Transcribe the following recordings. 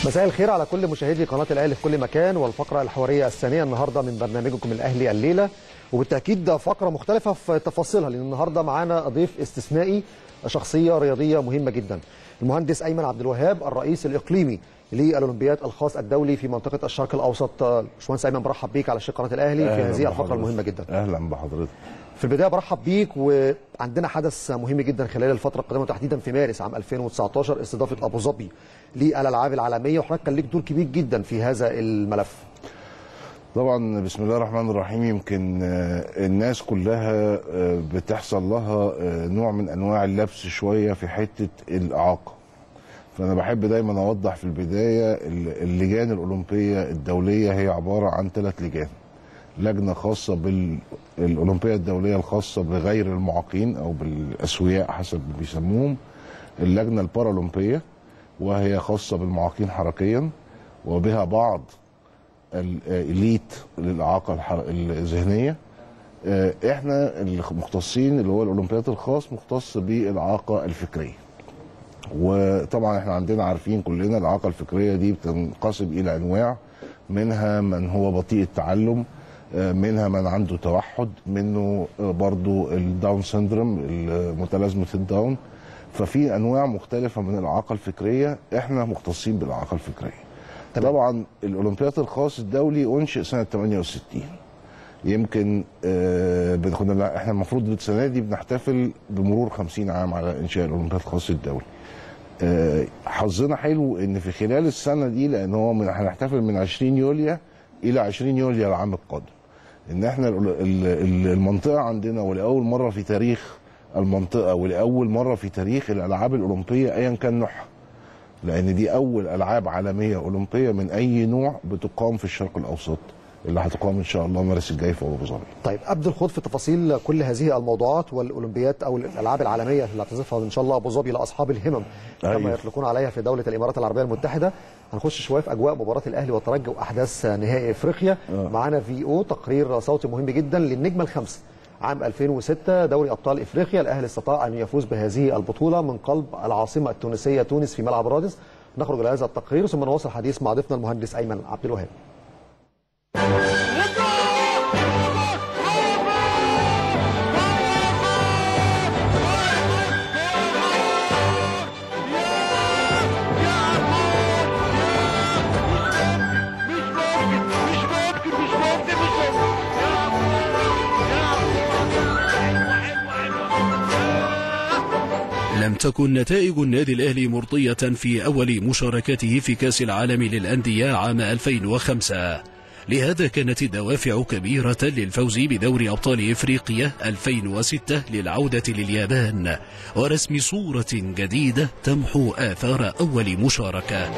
مساء الخير على كل مشاهدي قناة الأهلي في كل مكان والفقرة الحوارية الثانية النهاردة من برنامجكم الأهلي الليلة وبالتأكيد ده فقرة مختلفة في تفاصيلها لأن النهاردة معانا ضيف استثنائي شخصية رياضية مهمة جدا المهندس أيمن عبد الوهاب الرئيس الإقليمي للأولمبياد الخاص الدولي في منطقة الشرق الأوسط باشمهندس أيمن برحب بيك على شاشة قناة الأهلي في أهلاً هذه الفقرة بحضرتك. المهمة جدا اهلا بحضرتك في البدايه برحب بيك وعندنا حدث مهم جدا خلال الفتره القادمه وتحديدا في مارس عام 2019 استضافه ابو ظبي للالعاب العالميه وحضرتك كان ليك دور كبير جدا في هذا الملف. طبعا بسم الله الرحمن الرحيم يمكن آه، الناس كلها آه، بتحصل لها آه، نوع من انواع اللبس شويه في حته الاعاقه فانا بحب دايما اوضح في البدايه ال- اللجان الاولمبيه الدوليه هي عباره عن ثلاث لجان لجنه خاصه بالاولمبيه الدوليه الخاصه بغير المعاقين او بالاسوياء حسب ما بيسموهم اللجنه البارالمبيه وهي خاصه بالمعاقين حركيا وبها بعض الاليت للاعاقه الح- الذهنيه آه، احنا المختصين اللي هو الاولمبياد الخاص مختص بالاعاقه الفكريه وطبعا احنا عندنا عارفين كلنا الاعاقه الفكريه دي بتنقسم الى انواع منها من هو بطيء التعلم آه، منها من عنده توحد منه آه، برضو الداون سيندروم متلازمه الداون ففي انواع مختلفه من الاعاقه الفكريه احنا مختصين بالاعاقه الفكريه طبعا الاولمبياد الخاص الدولي انشئ سنه 68 يمكن آه بن- كنا احنا المفروض السنه دي بنحتفل بمرور 50 عام على انشاء الاولمبياد الخاص الدولي آه، حظنا حلو ان في خلال السنه دي لان هو من هنحتفل من 20 يوليو الى 20 يوليو العام القادم ان احنا ال- ال- ال- المنطقه عندنا ولاول مره في تاريخ المنطقه ولاول مره في تاريخ الالعاب الاولمبيه ايا كان نوعها لان دي اول العاب عالميه اولمبيه من اي نوع بتقام في الشرق الاوسط اللي هتقام ان شاء الله مارس الجاي في ابو ظبي طيب قبل الخوض في تفاصيل كل هذه الموضوعات والاولمبياد او الالعاب العالميه اللي هتضيفها ان شاء الله ابو ظبي لاصحاب الهمم كما أيوة. يطلقون عليها في دوله الامارات العربيه المتحده هنخش شويه في اجواء مباراه الاهلي والترجي واحداث نهائي افريقيا معانا في او تقرير صوتي مهم جدا للنجمه الخمسه عام 2006 دوري ابطال افريقيا الاهلي استطاع ان يفوز بهذه البطوله من قلب العاصمه التونسيه تونس في ملعب رادس نخرج الى هذا التقرير ثم نواصل الحديث مع ضيفنا المهندس ايمن عبد الوهاب لم تكن نتائج النادي الأهلي مرضية في أول مشاركته في كأس العالم للأندية عام 2005 لهذا كانت الدوافع كبيرة للفوز بدوري أبطال إفريقيا 2006 للعودة لليابان ورسم صورة جديدة تمحو آثار أول مشاركة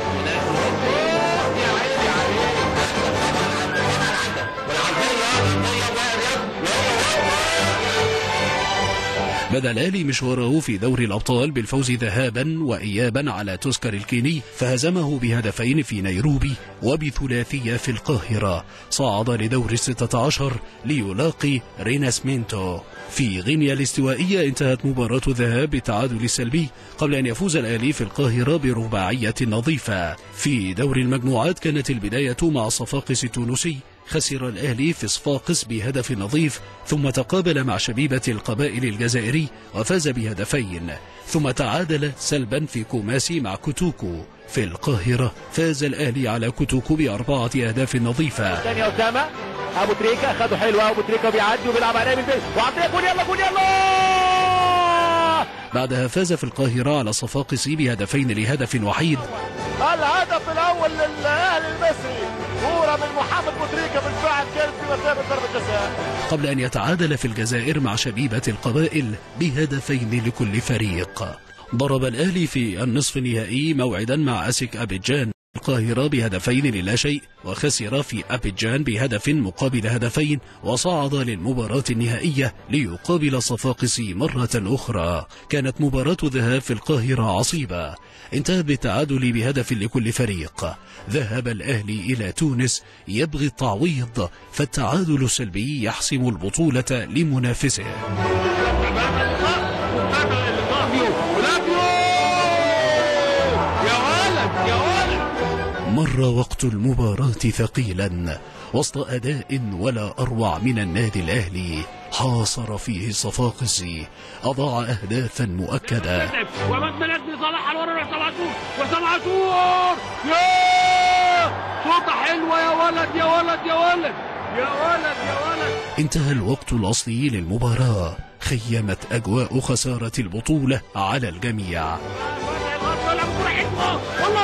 بدا الأهلي مشواره في دوري الأبطال بالفوز ذهابا وإيابا على توسكر الكيني فهزمه بهدفين في نيروبي وبثلاثية في القاهرة صعد لدور الستة عشر ليلاقي ريناسمينتو في غينيا الاستوائية انتهت مباراة الذهاب بالتعادل السلبي قبل أن يفوز الأهلي في القاهرة برباعية نظيفة في دور المجموعات كانت البداية مع صفاقس التونسي خسر الأهلي في صفاقس بهدف نظيف ثم تقابل مع شبيبة القبائل الجزائري وفاز بهدفين ثم تعادل سلبا في كوماسي مع كوتوكو في القاهرة فاز الأهلي على كوتوكو بأربعة أهداف نظيفة تاني يا اسامه ابو تريكه خده حلو ابو تريكه بيعدي وبيلعب عليه بالبيت وعطيه جول يلا جول يلا بعدها فاز في القاهرة على صفاقس بهدفين لهدف وحيد الهدف الاول للاهلي المصري كوره من محمد بوتريكا بالفعل كانت في مثابه ضربه جزاء قبل أن يتعادل في الجزائر مع شبيبة القبائل بهدفين لكل فريق ضرب الأهلي في النصف النهائي موعدا مع أسك أبيجان القاهرة بهدفين للا شيء وخسر في أبيجان بهدف مقابل هدفين وصعد للمباراة النهائية ليقابل صفاقس مرة أخرى كانت مباراة الذهاب في القاهرة عصيبة انتهت بالتعادل بهدف لكل فريق ذهب الأهلي إلى تونس يبغي التعويض فالتعادل السلبي يحسم البطولة لمنافسه مر وقت المباراة ثقيلا وسط أداء ولا أروع من النادي الأهلي حاصر فيه الصفاقسي أضاع أهدافا مؤكدة ومد من ابن صلاح على ورا حسام عاشور وحسام عاشور يا شوطه حلوه يا ولد يا ولد يا ولد يا ولد يا ولد انتهى الوقت الأصلي للمباراة خيمت أجواء خسارة البطولة على الجميع طلع بكره حلوه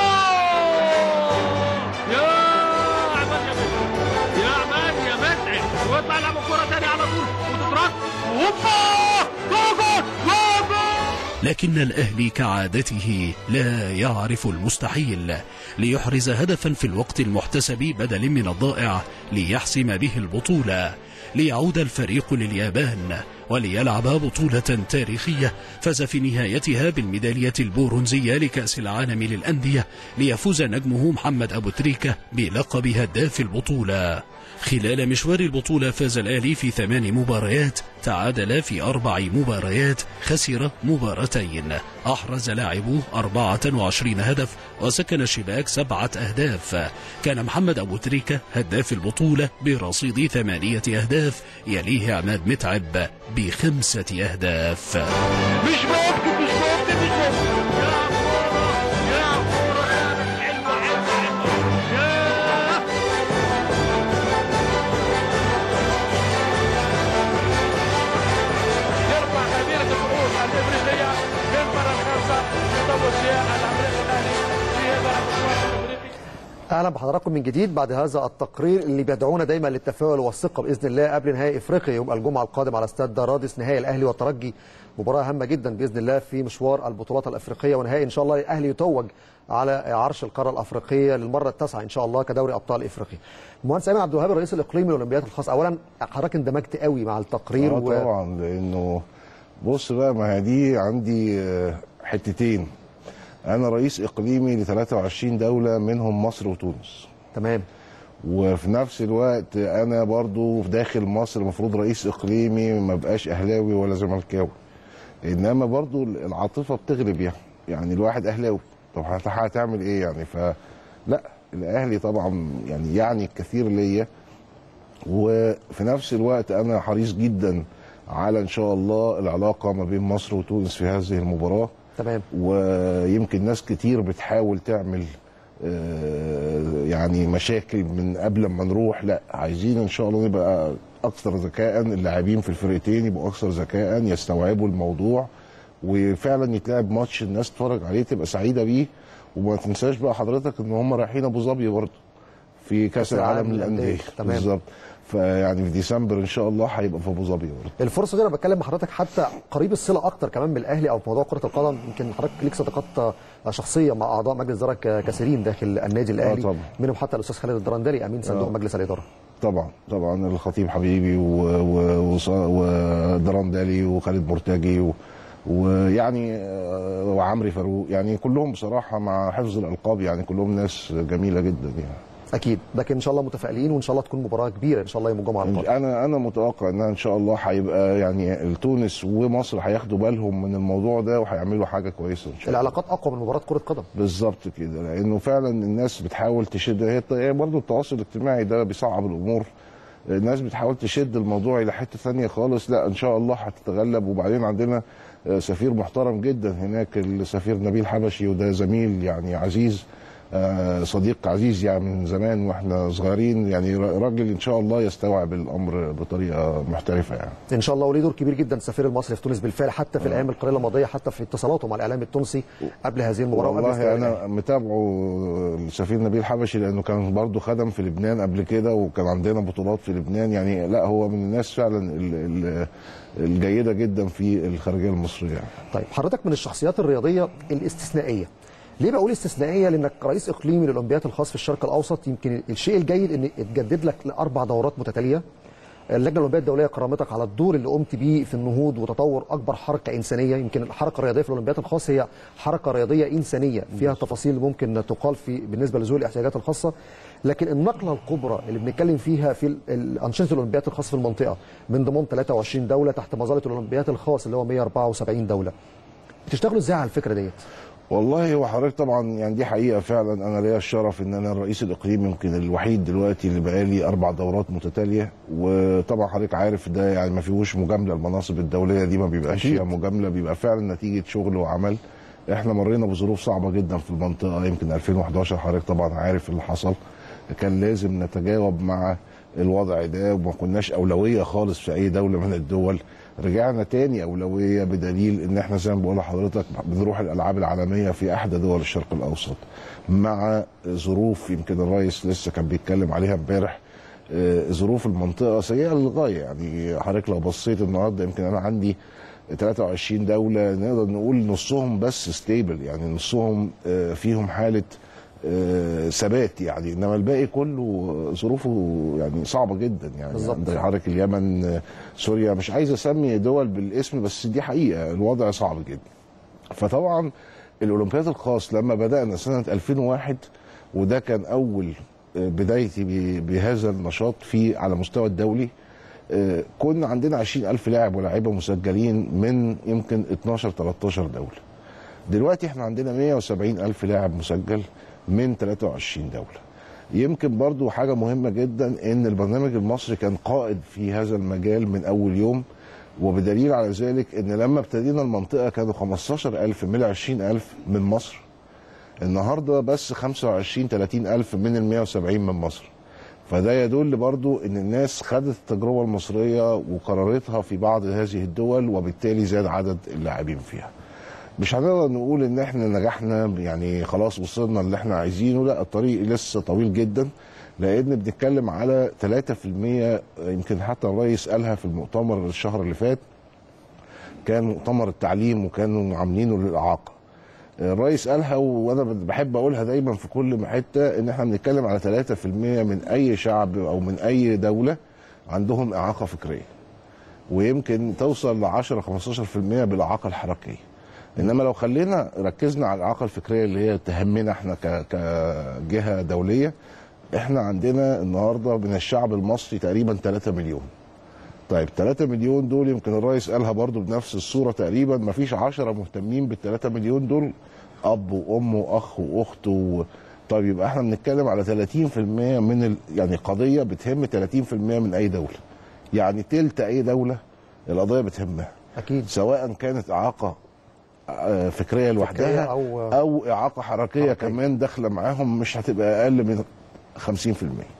الله يا عماد يا متعب يا عماد يا متعب ويطلع يلعب الكره تاني على طول وتترد هوبا جول جول جول لكن الأهلي كعادته لا يعرف المستحيل ليحرز هدفا في الوقت المحتسب بدل من الضائع ليحسم به البطولة ليعود الفريق لليابان وليلعب بطولة تاريخية فاز في نهايتها بالميدالية البورنزية لكأس العالم للأندية ليفوز نجمه محمد أبو تريكة بلقب هداف البطولة خلال مشوار البطولة فاز الأهلي في ثمان مباريات تعادل في أربع مباريات خسر مباراتين أحرز لاعبوه 24 هدف وسكن الشباك سبعة أهداف كان محمد أبو تريكة هداف البطولة برصيد ثمانية أهداف يليه عماد متعب بخمسة أهداف مش ممكن مش ممكن مش ممكن يا كورة يا كورة يا حلوة حلوة حلوة يا يرفع خميرة الكؤوس الإفريقية للمرة الخامسة يطور فيها الأمريكي الأهلي في هذا المشوار الأفريقي اهلا بحضراتكم من جديد بعد هذا التقرير اللي بيدعونا دايما للتفاؤل والثقه باذن الله قبل نهائي افريقيا يوم الجمعه القادم على استاد رادس نهائي الاهلي والترجي مباراه هامه جدا باذن الله في مشوار البطولات الافريقيه ونهائي ان شاء الله الاهلي يتوج على عرش القاره الافريقيه للمره التاسعه ان شاء الله كدوري ابطال افريقيا. المهندس ايمن عبد الوهاب الرئيس الاقليمي للاولمبياد الخاص اولا حضرتك اندمجت قوي مع التقرير اه طبعا لانه بص بقى ما هي دي عندي آه، حتتين انا رئيس اقليمي ل 23 دوله منهم مصر وتونس تمام وفي نفس الوقت انا برضو في داخل مصر المفروض رئيس اقليمي ما بقاش اهلاوي ولا زملكاوي انما برضو العاطفه بتغلب يعني يعني الواحد اهلاوي طب هت- هتعمل ايه يعني فلا الاهلي طبعا يعني يعني الكثير ليا وفي نفس الوقت انا حريص جدا على ان شاء الله العلاقه ما بين مصر وتونس في هذه المباراه تمام ويمكن ناس كتير بتحاول تعمل آه، يعني مشاكل من قبل ما نروح لا عايزين ان شاء الله نبقى اكثر ذكاء اللاعبين في الفرقتين يبقوا اكثر ذكاء يستوعبوا الموضوع وفعلا يتلعب ماتش الناس تتفرج عليه تبقى سعيده بيه وما تنساش بقى حضرتك ان هم رايحين ابو ظبي برضه في كاس العالم للانديه تمام. بالظبط فيعني في ديسمبر ان شاء الله هيبقى في ابو ظبي برضه الفرصه دي انا بتكلم مع حضرتك حتى قريب الصله اكتر كمان من الاهلي او في موضوع كره القدم يمكن حضرتك ليك صداقات شخصيه مع اعضاء مجلس اداره ك- كثيرين داخل النادي الاهلي طبعا. منهم حتى الاستاذ خالد الدرندلي امين صندوق آه. مجلس الاداره طبعا طبعا الخطيب حبيبي و- و- وص- ودرندلي وخالد مرتجي و- ويعني آه، وعمري فاروق يعني كلهم بصراحه مع حفظ الالقاب يعني كلهم ناس جميله جدا يعني اكيد لكن ان شاء الله متفائلين وان شاء الله تكون مباراه كبيره ان شاء الله يوم الجمعه القادم انا انا متوقع انها ان شاء الله هيبقى يعني تونس ومصر هياخدوا بالهم من الموضوع ده وهيعملوا حاجه كويسه ان شاء الله العلاقات اقوى من مباراه كره قدم بالظبط كده لانه فعلا الناس بتحاول تشد هي هي برضه التواصل الاجتماعي ده بيصعب الامور الناس بتحاول تشد الموضوع الى حته ثانيه خالص لا ان شاء الله هتتغلب وبعدين عندنا آه، سفير محترم جدا هناك السفير نبيل حبشي وده زميل يعني عزيز آه، صديق عزيز يعني من زمان واحنا صغيرين يعني راجل ان شاء الله يستوعب الامر بطريقه محترفه يعني ان شاء الله وليه دور كبير جدا السفير المصري في تونس بالفعل حتى في الايام القليله الماضيه حتى في اتصالاته مع الاعلام التونسي قبل هذه المباراه وقبل والله استواء انا الأهلي. متابعه السفير نبيل حبشي لانه كان برضه خدم في لبنان قبل كده وكان عندنا بطولات في لبنان يعني لا هو من الناس فعلا ال- ال- الجيده جدا في الخارجيه المصريه يعني. طيب حضرتك من الشخصيات الرياضيه الاستثنائيه ليه بقول استثنائيه لانك رئيس اقليمي للاولمبياد الخاص في الشرق الاوسط يمكن الشيء الجيد ان اتجدد لك لاربع دورات متتاليه اللجنه الاولمبيه الدوليه كرمتك على الدور اللي قمت بيه في النهوض وتطور اكبر حركه انسانيه يمكن الحركه الرياضيه في الاولمبياد الخاص هي حركه رياضيه انسانيه فيها تفاصيل ممكن تقال في بالنسبه لذوي الاحتياجات الخاصه لكن النقله الكبرى اللي بنتكلم فيها في ال- الانشطه الاولمبياد الخاصه في المنطقه من ضمن 23 دوله تحت مظله الاولمبياد الخاص اللي هو 174 دوله بتشتغلوا ازاي على الفكره ديت والله هو حضرتك طبعا يعني دي حقيقه فعلا انا ليا الشرف ان انا الرئيس الاقليمي يمكن الوحيد دلوقتي اللي بقالي اربع دورات متتاليه وطبعا حضرتك عارف ده يعني ما فيهوش مجامله المناصب الدوليه دي ما بيبقاش أكيد. فيها مجامله بيبقى فعلا نتيجه شغل وعمل احنا مرينا بظروف صعبه جدا في المنطقه يمكن 2011 حضرتك طبعا عارف اللي حصل كان لازم نتجاوب مع الوضع ده وما كناش اولويه خالص في اي دوله من الدول رجعنا تاني اولويه بدليل ان احنا زي ما بقول لحضرتك بنروح الالعاب العالميه في احدى دول الشرق الاوسط مع ظروف يمكن الرئيس لسه كان بيتكلم عليها امبارح آه، ظروف المنطقه سيئه للغايه يعني حضرتك لو بصيت النهارده يمكن انا عندي 23 دوله نقدر نقول نصهم بس ستيبل يعني نصهم آه، فيهم حاله آه، ثبات يعني انما الباقي كله ظروفه يعني صعبه جدا يعني بالظبط. عندك حضرتك اليمن آه، سوريا مش عايز اسمي دول بالاسم بس دي حقيقه الوضع صعب جدا فطبعا الاولمبياد الخاص لما بدانا سنه 2001 وده كان اول آه، بدايتي ب- بهذا النشاط في على مستوى الدولي آه، كنا عندنا 20 ألف لاعب ولاعيبة مسجلين من يمكن 12 13 دولة دلوقتي احنا عندنا 170 ألف لاعب مسجل من 23 دولة يمكن برضو حاجة مهمة جدا ان البرنامج المصري كان قائد في هذا المجال من اول يوم وبدليل على ذلك ان لما ابتدينا المنطقة كانوا 15 ألف من 20 ألف من مصر النهاردة بس 25 30 ألف من ال 170 من مصر فده يدل برضو ان الناس خدت التجربة المصرية وقررتها في بعض هذه الدول وبالتالي زاد عدد اللاعبين فيها مش هنقدر نقول ان احنا نجحنا يعني خلاص وصلنا اللي احنا عايزينه لا الطريق لسه طويل جدا لان بنتكلم على 3% يمكن حتى الرئيس قالها في المؤتمر الشهر اللي فات كان مؤتمر التعليم وكانوا عاملينه للاعاقه الرئيس قالها وانا بحب اقولها دايما في كل حته ان احنا بنتكلم على 3% من اي شعب او من اي دوله عندهم اعاقه فكريه ويمكن توصل ل 10 15% بالاعاقه الحركيه انما لو خلينا ركزنا على الاعاقه الفكريه اللي هي تهمنا احنا ك- كجهه دوليه احنا عندنا النهارده من الشعب المصري تقريبا 3 مليون طيب 3 مليون دول يمكن الرئيس قالها برضو بنفس الصوره تقريبا ما فيش 10 مهتمين بال 3 مليون دول اب وام واخ واخت و... طيب يبقى احنا بنتكلم على 30% من ال... يعني قضيه بتهم 30% من اي دوله يعني تلت اي دوله القضيه بتهمها اكيد سواء كانت اعاقه آه، فكريه لوحدها أو- او اعاقه حركيه, حركية. كمان داخله معاهم مش هتبقى اقل من 50%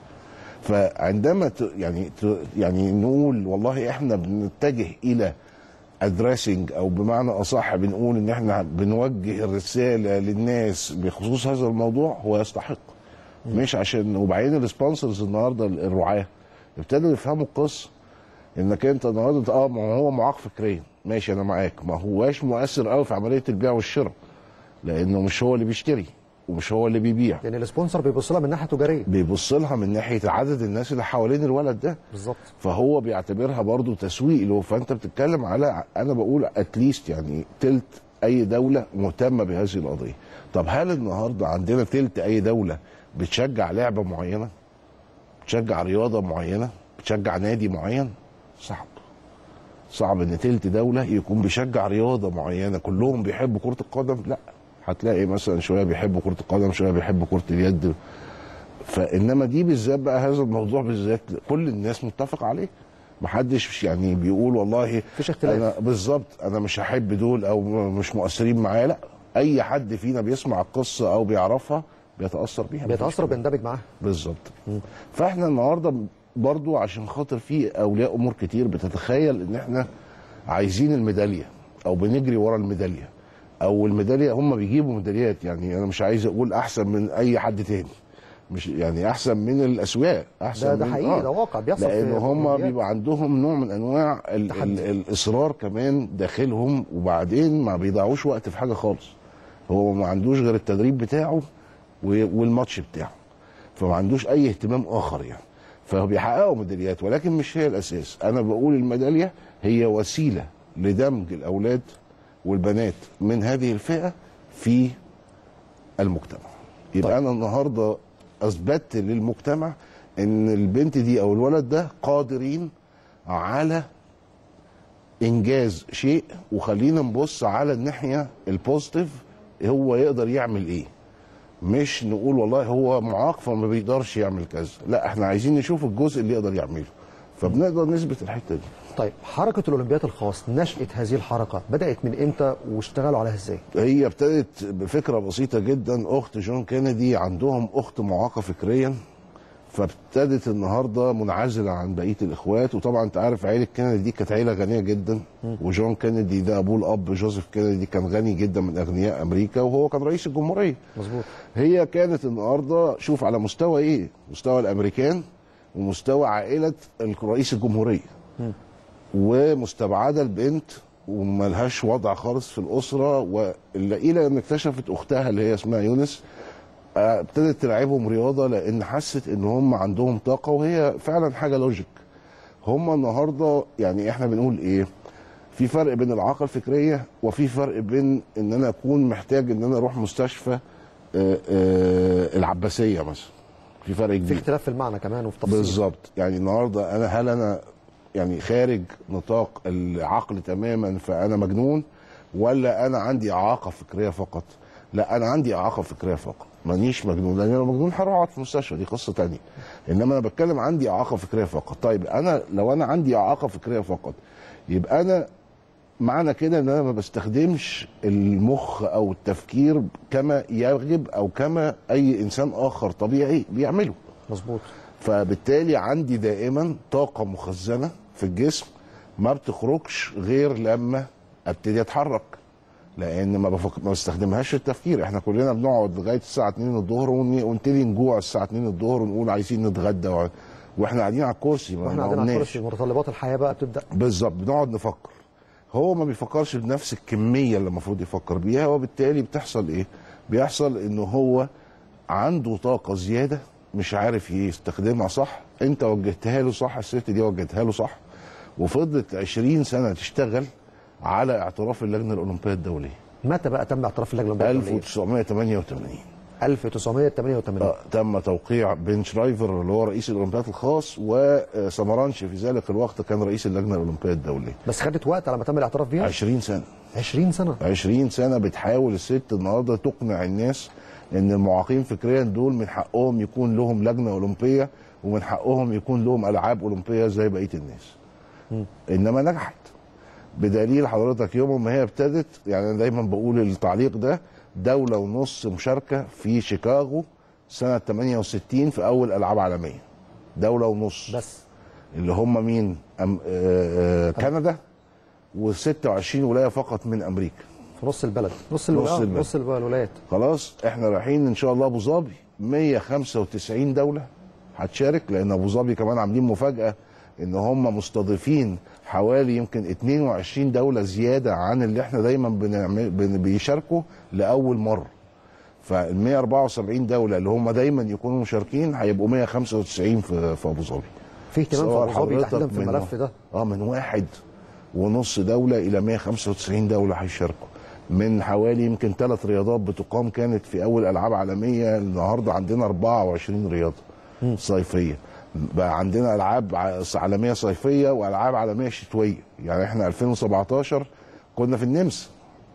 فعندما ت... يعني ت... يعني نقول والله احنا بنتجه الى ادريسنج او بمعنى اصح بنقول ان احنا بنوجه الرساله للناس بخصوص هذا الموضوع هو يستحق مش عشان وبعدين السبونسرز النهارده الرعاه ابتدوا يفهموا القصه انك انت النهارده اه ما هو معاق فكريا ماشي انا معاك ما هواش مؤثر قوي في عمليه البيع والشراء لانه مش هو اللي بيشتري ومش هو اللي بيبيع لان السبونسر بيبص لها من ناحيه تجاريه بيبص لها من ناحيه عدد الناس اللي حوالين الولد ده بالظبط فهو بيعتبرها برضو تسويق له فانت بتتكلم على انا بقول اتليست يعني تلت اي دوله مهتمه بهذه القضيه طب هل النهارده عندنا تلت اي دوله بتشجع لعبه معينه بتشجع رياضه معينه بتشجع نادي معين صعب صعب ان تلت دوله يكون بيشجع رياضه معينه كلهم بيحبوا كره القدم لا هتلاقي مثلا شويه بيحبوا كره القدم شويه بيحبوا كره اليد فانما دي بالذات بقى هذا الموضوع بالذات كل الناس متفق عليه محدش يعني بيقول والله مفيش اختلاف. انا بالظبط انا مش هحب دول او مش مؤثرين معايا لا اي حد فينا بيسمع القصه او بيعرفها بيتاثر بيها مفيش بيتاثر كلام. بيندمج معاها بالظبط فاحنا النهارده برضو عشان خاطر في اولياء امور كتير بتتخيل ان احنا عايزين الميداليه او بنجري ورا الميداليه او الميداليه هم بيجيبوا ميداليات يعني انا مش عايز اقول احسن من اي حد تاني مش يعني احسن من الاسواق احسن ده- ده من حقيقي، ده واقع بيحصل في لان هم الأولمبياد. بيبقى عندهم نوع من انواع ال ال الاصرار كمان داخلهم وبعدين ما بيضيعوش وقت في حاجه خالص هو ما عندوش غير التدريب بتاعه و- والماتش بتاعه فما عندوش اي اهتمام اخر يعني فبيحققوا ميداليات ولكن مش هي الاساس انا بقول الميداليه هي وسيله لدمج الاولاد والبنات من هذه الفئه في المجتمع يبقى طيب. انا النهارده اثبتت للمجتمع ان البنت دي او الولد ده قادرين على انجاز شيء وخلينا نبص على الناحيه البوزيتيف هو يقدر يعمل ايه مش نقول والله هو معاق فما بيقدرش يعمل كذا لا احنا عايزين نشوف الجزء اللي يقدر يعمله فبنقدر نثبت الحته دي طيب حركه الاولمبياد الخاص نشاه هذه الحركه بدات من امتى واشتغلوا عليها ازاي هي ابتدت بفكره بسيطه جدا اخت جون كينيدي عندهم اخت معاقه فكريا فابتدت النهارده منعزله عن بقيه الاخوات وطبعا انت عارف عيله كينيدي دي كانت عيله غنيه جدا وجون كينيدي ده ابوه الاب جوزيف كينيدي كان غني جدا من اغنياء امريكا وهو كان رئيس الجمهوريه مظبوط هي كانت النهارده شوف على مستوى ايه مستوى الامريكان ومستوى عائله رئيس الجمهوريه ومستبعده البنت وملهاش وضع خالص في الاسره والا الى ان اكتشفت اختها اللي هي اسمها يونس آه، ابتدت تلعبهم رياضه لان حست ان هم عندهم طاقه وهي فعلا حاجه لوجيك هم النهارده يعني احنا بنقول ايه في فرق بين الاعاقه الفكريه وفي فرق بين ان انا اكون محتاج ان انا اروح مستشفى آه، آه، العباسيه مثلا في فرق في كبير اختلاف في المعنى كمان وفي تفصيل بالظبط يعني النهارده انا هل انا يعني خارج نطاق العقل تماما فانا مجنون ولا انا عندي اعاقه فكريه فقط لا انا عندي اعاقه فكريه فقط مانيش مجنون لان لو مجنون هروح اقعد في المستشفى دي قصه تانية انما انا بتكلم عندي اعاقه فكريه فقط طيب انا لو انا عندي اعاقه فكريه فقط يبقى انا معنى كده ان انا ما بستخدمش المخ او التفكير كما يجب او كما اي انسان اخر طبيعي بيعمله مظبوط فبالتالي عندي دائما طاقة مخزنة في الجسم ما بتخرجش غير لما ابتدي اتحرك لان ما, بفك... ما بستخدمهاش في التفكير احنا كلنا بنقعد لغايه الساعه 2 الظهر ون- ونبتدي نجوع الساعه 2 الظهر ونقول عايزين نتغدى و... واحنا قاعدين على الكرسي ما واحنا قاعدين على بنقعدناش. الكرسي متطلبات الحياه بقى بتبدا بالظبط بنقعد نفكر هو ما بيفكرش بنفس الكميه اللي المفروض يفكر بيها وبالتالي بتحصل ايه بيحصل انه هو عنده طاقه زياده مش عارف يستخدمها صح انت وجهتها له صح الست دي وجهتها له صح وفضلت 20 سنه تشتغل على اعتراف اللجنه الاولمبيه الدوليه متى بقى تم اعتراف اللجنه الأولمبية؟ 1988 1988 آه، تم توقيع بن شرايفر اللي هو رئيس الاولمبياد الخاص وسمرانش في ذلك الوقت كان رئيس اللجنه الاولمبيه الدوليه بس خدت وقت على ما تم الاعتراف بيها 20 سنه 20 سنه 20 سنه بتحاول الست النهارده تقنع الناس ان المعاقين فكريا دول من حقهم يكون لهم لجنه اولمبيه ومن حقهم يكون لهم العاب اولمبيه زي بقيه الناس. انما نجحت بدليل حضرتك يوم ما هي ابتدت يعني انا دايما بقول التعليق ده دوله ونص مشاركه في شيكاغو سنه 68 في اول العاب عالميه. دوله ونص بس اللي هم مين؟ أم آه آه كندا و26 ولايه فقط من امريكا. في نص البلد نص الولايات البلد. نص الولايات خلاص احنا رايحين ان شاء الله ابو ظبي 195 دوله هتشارك لان ابو ظبي كمان عاملين مفاجاه ان هم مستضيفين حوالي يمكن 22 دوله زياده عن اللي احنا دايما بنعمل بن- بيشاركوا لاول مره فال 174 دوله اللي هم دايما يكونوا مشاركين هيبقوا 195 في في ابو ظبي في اهتمام في تصور ابو ظبي حضرتك تحديدا في من- الملف ده اه من واحد ونص دولة إلى 195 دولة هيشاركوا من حوالي يمكن ثلاث رياضات بتقام كانت في أول ألعاب عالمية النهاردة عندنا 24 رياضة صيفية بقى عندنا ألعاب ع- عالمية صيفية وألعاب عالمية شتوية يعني إحنا 2017 كنا في النمسا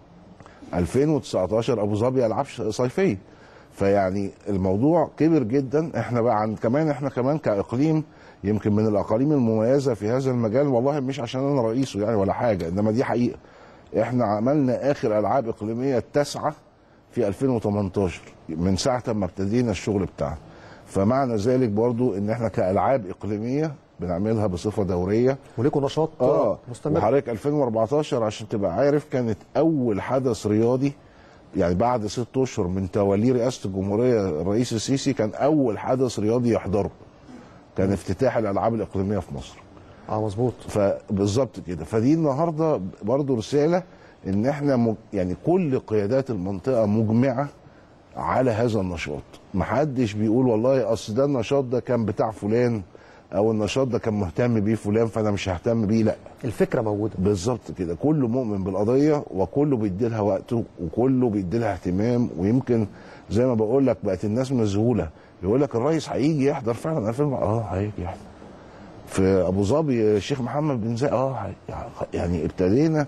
2019 ابو ظبي العاب ش- صيفيه فيعني الموضوع كبر جدا احنا بقى عن كمان احنا كمان كاقليم يمكن من الاقاليم المميزه في هذا المجال والله مش عشان انا رئيسه يعني ولا حاجه انما دي حقيقه احنا عملنا اخر العاب اقليميه التاسعه في 2018 من ساعه ما ابتدينا الشغل بتاعنا فمعنى ذلك برضو ان احنا كالعاب اقليميه بنعملها بصفه دوريه وليكوا نشاط اه مستمر وحضرتك 2014 عشان تبقى عارف كانت اول حدث رياضي يعني بعد ست اشهر من تولي رئاسه الجمهوريه الرئيس السيسي كان اول حدث رياضي يحضره كان افتتاح الالعاب الاقليميه في مصر اه مظبوط فبالظبط كده فدي النهارده برضو رساله ان احنا م... يعني كل قيادات المنطقه مجمعه على هذا النشاط محدش بيقول والله اصل ده النشاط ده كان بتاع فلان او النشاط ده كان مهتم بيه فلان فانا مش ههتم بيه لا الفكره موجوده بالظبط كده كله مؤمن بالقضيه وكله بيدي لها وقته وكله بيدي لها اهتمام ويمكن زي ما بقول لك بقت الناس مذهوله يقول لك الرئيس هيجي يحضر فعلا 2000 اه هيجي يحضر في ابو ظبي الشيخ محمد بن زايد اه هي- يعني ابتدينا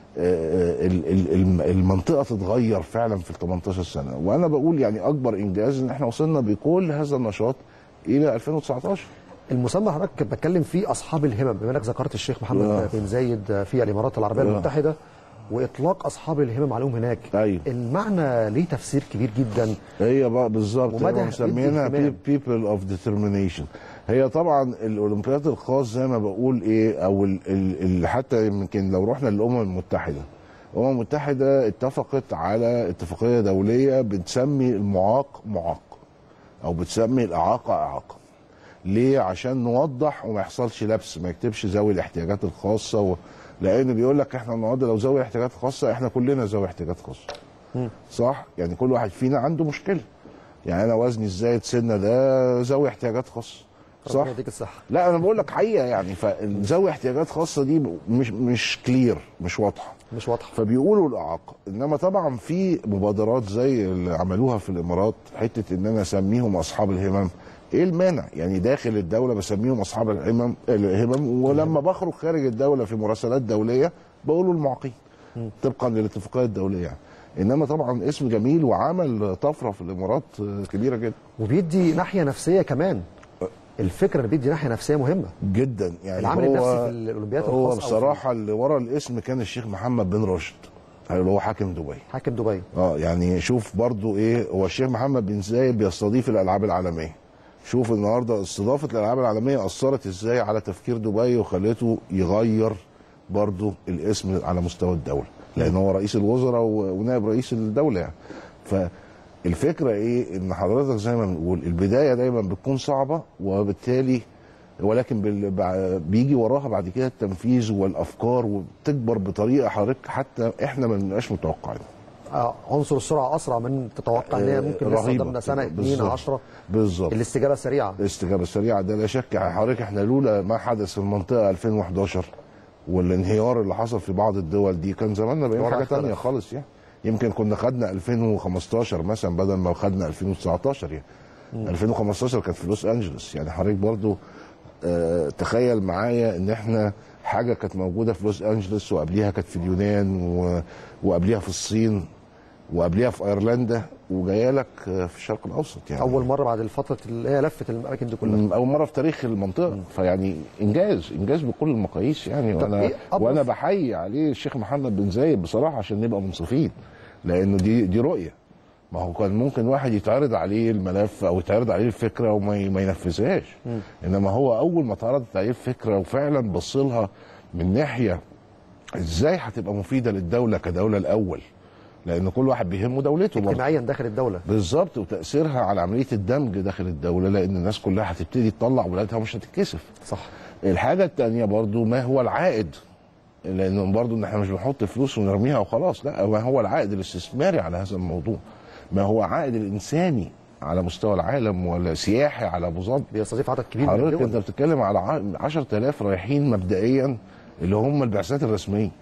آه، ال- ال- الم- المنطقه تتغير فعلا في ال 18 سنه وانا بقول يعني اكبر انجاز ان احنا وصلنا بكل هذا النشاط الى 2019 المسمى حضرتك بتكلم فيه اصحاب الهمم بما انك ذكرت الشيخ محمد آه. بن زايد في الامارات العربيه آه. المتحده واطلاق اصحاب الهمم عليهم هناك أيوة. المعنى ليه تفسير كبير جدا هي بقى بالظبط ومدى هم مسمينها الاهتمام. بيبل اوف ديترمينيشن هي طبعا الاولمبياد الخاص زي ما بقول ايه او ال ال ال حتى يمكن لو رحنا للامم المتحده الامم المتحده اتفقت على اتفاقيه دوليه بتسمي المعاق معاق او بتسمي الاعاقه اعاقه ليه عشان نوضح وما يحصلش لبس ما يكتبش ذوي الاحتياجات الخاصه و... لان بيقول لك احنا النهارده لو ذوي احتياجات خاصه احنا كلنا ذوي احتياجات خاصه صح يعني كل واحد فينا عنده مشكله يعني انا وزني الزايد سنه ده ذوي احتياجات خاصه صح ربنا يديك الصحه لا انا بقول لك حقيقه يعني فذوي احتياجات خاصه دي مش مش كلير مش واضحه مش واضحه فبيقولوا الاعاقه انما طبعا في مبادرات زي اللي عملوها في الامارات حته ان انا اسميهم اصحاب الهمم ايه المانع يعني داخل الدوله بسميهم اصحاب الهمم الهمم ولما بخرج خارج الدوله في مراسلات دوليه بقولوا المعاقين طبقا للاتفاقيه الدوليه يعني انما طبعا اسم جميل وعمل طفره في الامارات كبيره جدا وبيدي ناحيه نفسيه كمان الفكره ان بيدي ناحيه نفسيه مهمه جدا يعني العامل هو النفسي في الأولمبياد هو الخاص أو في- بصراحه اللي ورا الاسم كان الشيخ محمد بن راشد اللي هو حاكم دبي حاكم دبي اه يعني شوف برضو ايه هو الشيخ محمد بن زايد بيستضيف الالعاب العالميه شوف النهارده استضافه الالعاب العالميه اثرت ازاي على تفكير دبي وخلته يغير برضو الاسم على مستوى الدوله لان هو رئيس الوزراء و- ونائب رئيس الدوله يعني فالفكره ايه ان حضرتك زي ما بنقول البدايه دايما بتكون صعبه وبالتالي ولكن بال- بع- بيجي وراها بعد كده التنفيذ والافكار وبتكبر بطريقه حضرتك حتى احنا ما بنبقاش متوقعين آه، عنصر السرعه اسرع من تتوقع ان هي ممكن لسه رهيبة. قدامنا سنه 2 بالظبط. 10 بالظبط الاستجابه سريعه الاستجابه السريعه ده لا شك يعني حضرتك احنا لولا ما حدث في المنطقه 2011 والانهيار اللي حصل في بعض الدول دي كان زماننا بقينا الوضع حاجه اختلف. تانية خالص يعني يمكن كنا خدنا 2015 مثلا بدل ما خدنا 2019 يعني 2015 كانت في لوس انجلوس يعني حضرتك برضو آه تخيل معايا ان احنا حاجه كانت موجوده في لوس انجلوس وقبليها كانت في اليونان و... وقبليها في الصين وقبليها في ايرلندا وجايه لك آه، في الشرق الاوسط يعني اول مره بعد الفتره اللي هي لفت الاماكن دي كلها مم، اول مره في تاريخ المنطقه فيعني انجاز انجاز بكل المقاييس يعني طب وانا إيه أبرز- وانا بحيي عليه الشيخ محمد بن زايد بصراحه عشان نبقى منصفين لانه دي دي رؤيه ما هو كان ممكن واحد يتعرض عليه الملف او يتعرض عليه الفكره وما ي- ما ينفذهاش انما هو اول ما اتعرضت عليه الفكره وفعلا بص لها من ناحيه ازاي هتبقى مفيده للدوله كدوله الاول لان كل واحد بيهمه دولته برضه اجتماعيا داخل الدوله بالظبط وتاثيرها على عمليه الدمج داخل الدوله لان الناس كلها هتبتدي تطلع ولادها ومش هتتكسف صح الحاجه الثانيه برضو ما هو العائد لان برضو ان احنا مش بنحط فلوس ونرميها وخلاص لا ما هو العائد الاستثماري على هذا الموضوع ما هو عائد الانساني على مستوى العالم ولا سياحي على ابو ظبي بيستضيف عدد كبير من حضرتك انت الدول بتتكلم على ع- 10000 رايحين مبدئيا اللي هم البعثات الرسميه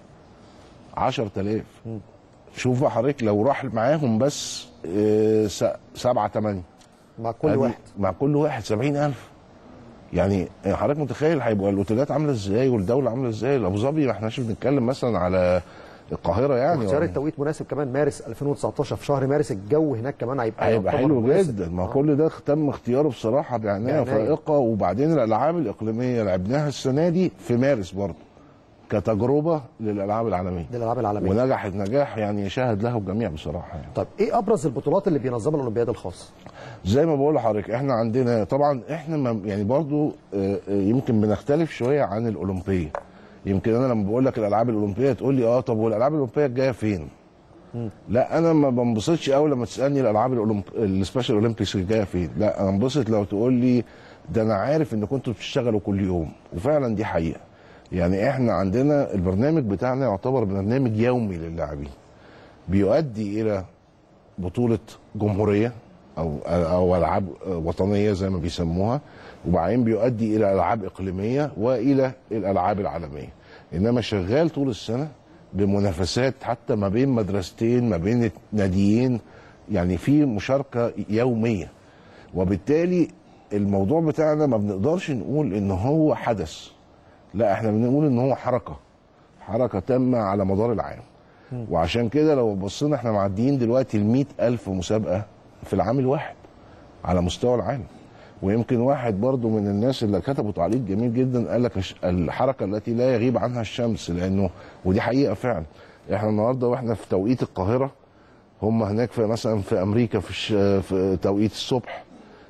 10000 شوف بقى حضرتك لو راح معاهم بس آه، س- سبعة ثمانية مع كل واحد مع كل واحد 70000 يعني حضرتك متخيل هيبقى الاوتيلات عامله ازاي والدوله عامله ازاي ابو ظبي ما احناش بنتكلم مثلا على القاهره يعني اختيار ولا- التوقيت مناسب كمان مارس 2019 في شهر مارس الجو هناك كمان هيبقى هيبقى يعتبر حلو مناسب. جدا ما آه. كل ده تم اختياره بصراحه بعنايه بعناية. فائقه وبعدين الالعاب الاقليميه لعبناها السنه دي في مارس برضه كتجربه للالعاب العالميه للالعاب العالميه ونجحت نجاح يعني يشهد له الجميع بصراحه يعني. طب ايه ابرز البطولات اللي بينظمها الاولمبياد الخاص زي ما بقول لحضرتك احنا عندنا طبعا احنا ما- يعني برضو آه، آه، يمكن بنختلف شويه عن الاولمبيه يمكن انا لما بقول لك الالعاب الاولمبيه تقول لي اه طب والالعاب الاولمبيه الجايه فين؟ لا انا ما بنبسطش قوي لما تسالني الالعاب الأولمب... السبيشال اولمبيكس الجايه فين لا انا انبسط لو تقول لي ده انا عارف ان كنتوا بتشتغلوا كل يوم وفعلا دي حقيقه يعني احنا عندنا البرنامج بتاعنا يعتبر برنامج يومي للاعبين بيؤدي الى بطوله جمهوريه او او العاب وطنيه زي ما بيسموها وبعدين بيؤدي الى العاب اقليميه والى الالعاب العالميه انما شغال طول السنه بمنافسات حتى ما بين مدرستين ما بين ناديين يعني في مشاركه يوميه وبالتالي الموضوع بتاعنا ما بنقدرش نقول ان هو حدث لا احنا بنقول ان هو حركه حركه تامه على مدار العام وعشان كده لو بصينا احنا معديين دلوقتي ال ألف مسابقه في العام الواحد على مستوى العالم ويمكن واحد برضو من الناس اللي كتبوا تعليق جميل جدا قال لك الش- الحركه التي لا يغيب عنها الشمس لانه ودي حقيقه فعلا احنا النهارده واحنا في توقيت القاهره هم هناك في مثلا في امريكا في, الش... في توقيت الصبح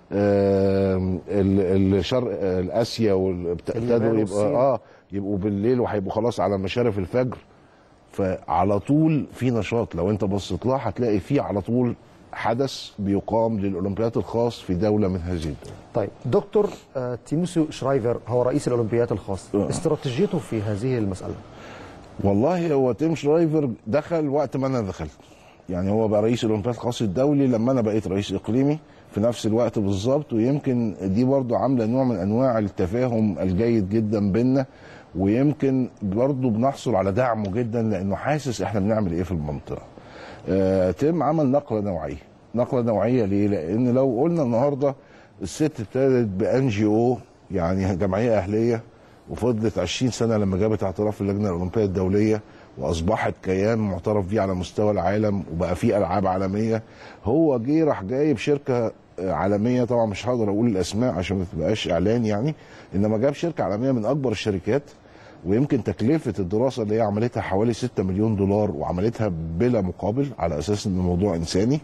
آم، ال- الشرق آه، اسيا وال- ابتدوا اليابان يبقى والصين. اه يبقوا بالليل وهيبقوا خلاص على مشارف الفجر فعلى طول في نشاط لو انت بصيت لها هتلاقي في على طول حدث بيقام للاولمبياد الخاص في دوله من هذه الدول طيب دكتور آه، تيموسيو شرايفر هو رئيس الاولمبيات الخاص آه. استراتيجيته في هذه المساله والله هو تيم شرايفر دخل وقت ما انا دخلت يعني هو بقى رئيس الاولمبياد الخاص الدولي لما انا بقيت رئيس اقليمي في نفس الوقت بالظبط ويمكن دي برضو عامله نوع من انواع التفاهم الجيد جدا بينا ويمكن برضو بنحصل على دعمه جدا لانه حاسس احنا بنعمل ايه في المنطقه آه تيم عمل نقله نوعيه نقله نوعيه ليه لان لو قلنا النهارده الست ابتدت بان جي او يعني جمعيه اهليه وفضلت 20 سنه لما جابت اعتراف اللجنه الاولمبيه الدوليه واصبحت كيان معترف بيه على مستوى العالم وبقى فيه العاب عالميه هو جه راح جايب شركه آه، عالميه طبعا مش هقدر اقول الاسماء عشان ما تبقاش اعلان يعني انما جاب شركه عالميه من اكبر الشركات ويمكن تكلفه الدراسه اللي هي عملتها حوالي 6 مليون دولار وعملتها بلا مقابل على اساس ان الموضوع انساني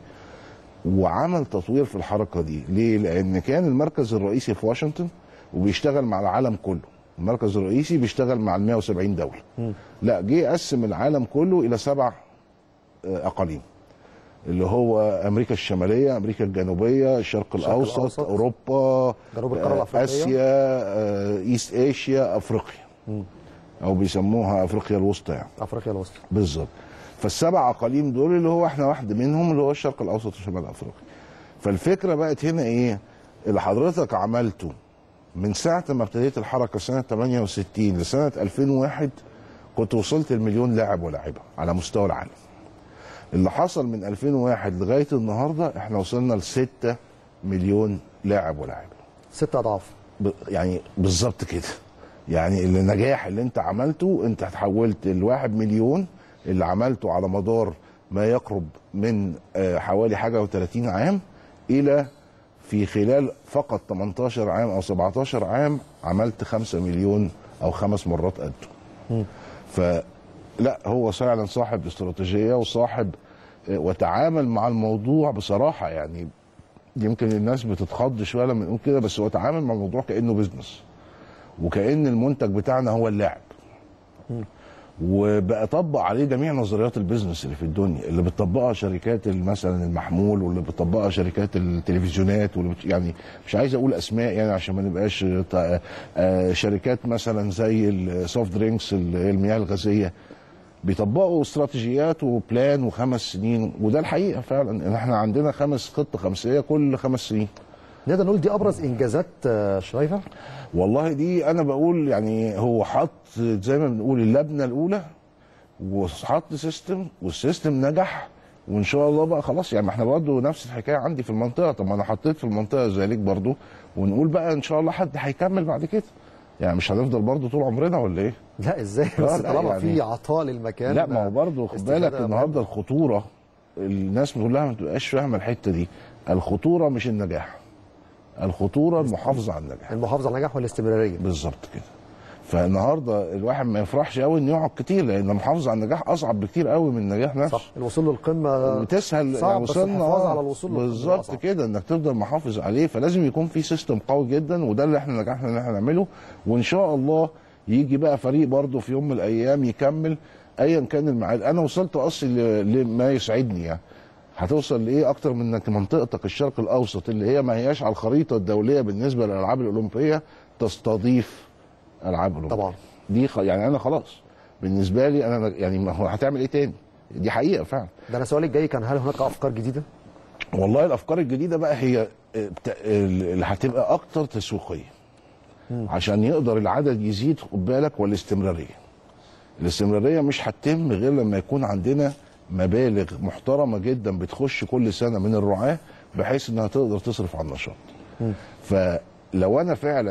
وعمل تطوير في الحركه دي ليه لان كان المركز الرئيسي في واشنطن وبيشتغل مع العالم كله المركز الرئيسي بيشتغل مع ال 170 دوله لا جه قسم العالم كله الى سبع آه، اقاليم اللي هو امريكا الشماليه امريكا الجنوبيه الشرق الاوسط, الأوسط، اوروبا جنوب القارة آه، الأفريقية. اسيا آه، ايست اشيا افريقيا او بيسموها افريقيا الوسطى يعني افريقيا الوسطى بالظبط فالسبع اقاليم دول اللي هو احنا واحد منهم اللي هو الشرق الاوسط وشمال افريقيا فالفكره بقت هنا ايه اللي حضرتك عملته من ساعه ما ابتديت الحركه سنه 68 لسنه 2001 كنت وصلت المليون لاعب ولاعبه على مستوى العالم اللي حصل من 2001 لغايه النهارده احنا وصلنا ل 6 مليون لاعب ولاعبه ست اضعاف ب- يعني بالظبط كده يعني النجاح اللي انت عملته انت تحولت الواحد مليون اللي عملته على مدار ما يقرب من آه، حوالي حاجه و30 عام الى في خلال فقط 18 عام او 17 عام عملت 5 مليون او خمس مرات قده فلا هو فعلا صاحب استراتيجيه وصاحب آه، وتعامل مع الموضوع بصراحه يعني يمكن الناس بتتخض شويه لما نقول كده بس هو تعامل مع الموضوع كانه بيزنس وكان المنتج بتاعنا هو اللاعب وبقى طبق عليه جميع نظريات البيزنس اللي في الدنيا اللي بتطبقها شركات مثلا المحمول واللي بتطبقها شركات التلفزيونات واللي بت... يعني مش عايز اقول اسماء يعني عشان ما نبقاش ت- آه، شركات مثلا زي السوفت درينكس اللي هي المياه الغازيه بيطبقوا استراتيجيات وبلان وخمس سنين وده الحقيقه فعلا ان احنا عندنا خمس خطه خمسيه كل خمس سنين نقدر نقول دي ابرز انجازات آه، شرايفر والله دي انا بقول يعني هو حط زي ما بنقول اللبنه الاولى وحط سيستم والسيستم نجح وان شاء الله بقى خلاص يعني ما احنا برضه نفس الحكايه عندي في المنطقه طب ما انا حطيت في المنطقه ذلك برضه ونقول بقى ان شاء الله حد هيكمل بعد كده يعني مش هنفضل برضه طول عمرنا ولا ايه؟ لا ازاي لا، بس لا، طالما يعني- في عطاء للمكان لا ما هو برضه خد استفادة بالك النهارده الخطوره الناس كلها ما بتبقاش فاهمه الحته دي الخطوره مش النجاح الخطوره المحافظه على النجاح المحافظه على النجاح والاستمراريه بالظبط كده فالنهارده الواحد ما يفرحش قوي انه يقعد كتير لان المحافظه على النجاح اصعب بكتير قوي من النجاح نفسه صح الوصول للقمه بتسهل صعب بس وصلنا الحفاظ آه، على الوصول للقمة بالظبط أصعب. كده انك تفضل محافظ عليه فلازم يكون في سيستم قوي جدا وده اللي احنا نجحنا ان احنا نعمله وان شاء الله يجي بقى فريق برضه في يوم من الايام يكمل ايا كان الميعاد انا وصلت اصلي ل- لما يسعدني يعني هتوصل لايه اكتر من انك منطقتك الشرق الاوسط اللي هي ما هياش على الخريطه الدوليه بالنسبه للالعاب الاولمبيه تستضيف العاب اولمبيه طبعا. دي خ... يعني انا خلاص بالنسبه لي انا يعني ما هو هتعمل ايه تاني دي حقيقه فعلا ده انا سؤالي الجاي كان هل هناك افكار جديده؟ والله الافكار الجديده بقى هي آه، بتا- اللي هتبقى اكتر تسويقيه عشان يقدر العدد يزيد خد بالك والاستمراريه الاستمراريه مش هتتم غير لما يكون عندنا مبالغ محترمه جدا بتخش كل سنه من الرعاه بحيث انها تقدر تصرف على النشاط فلو انا فعلا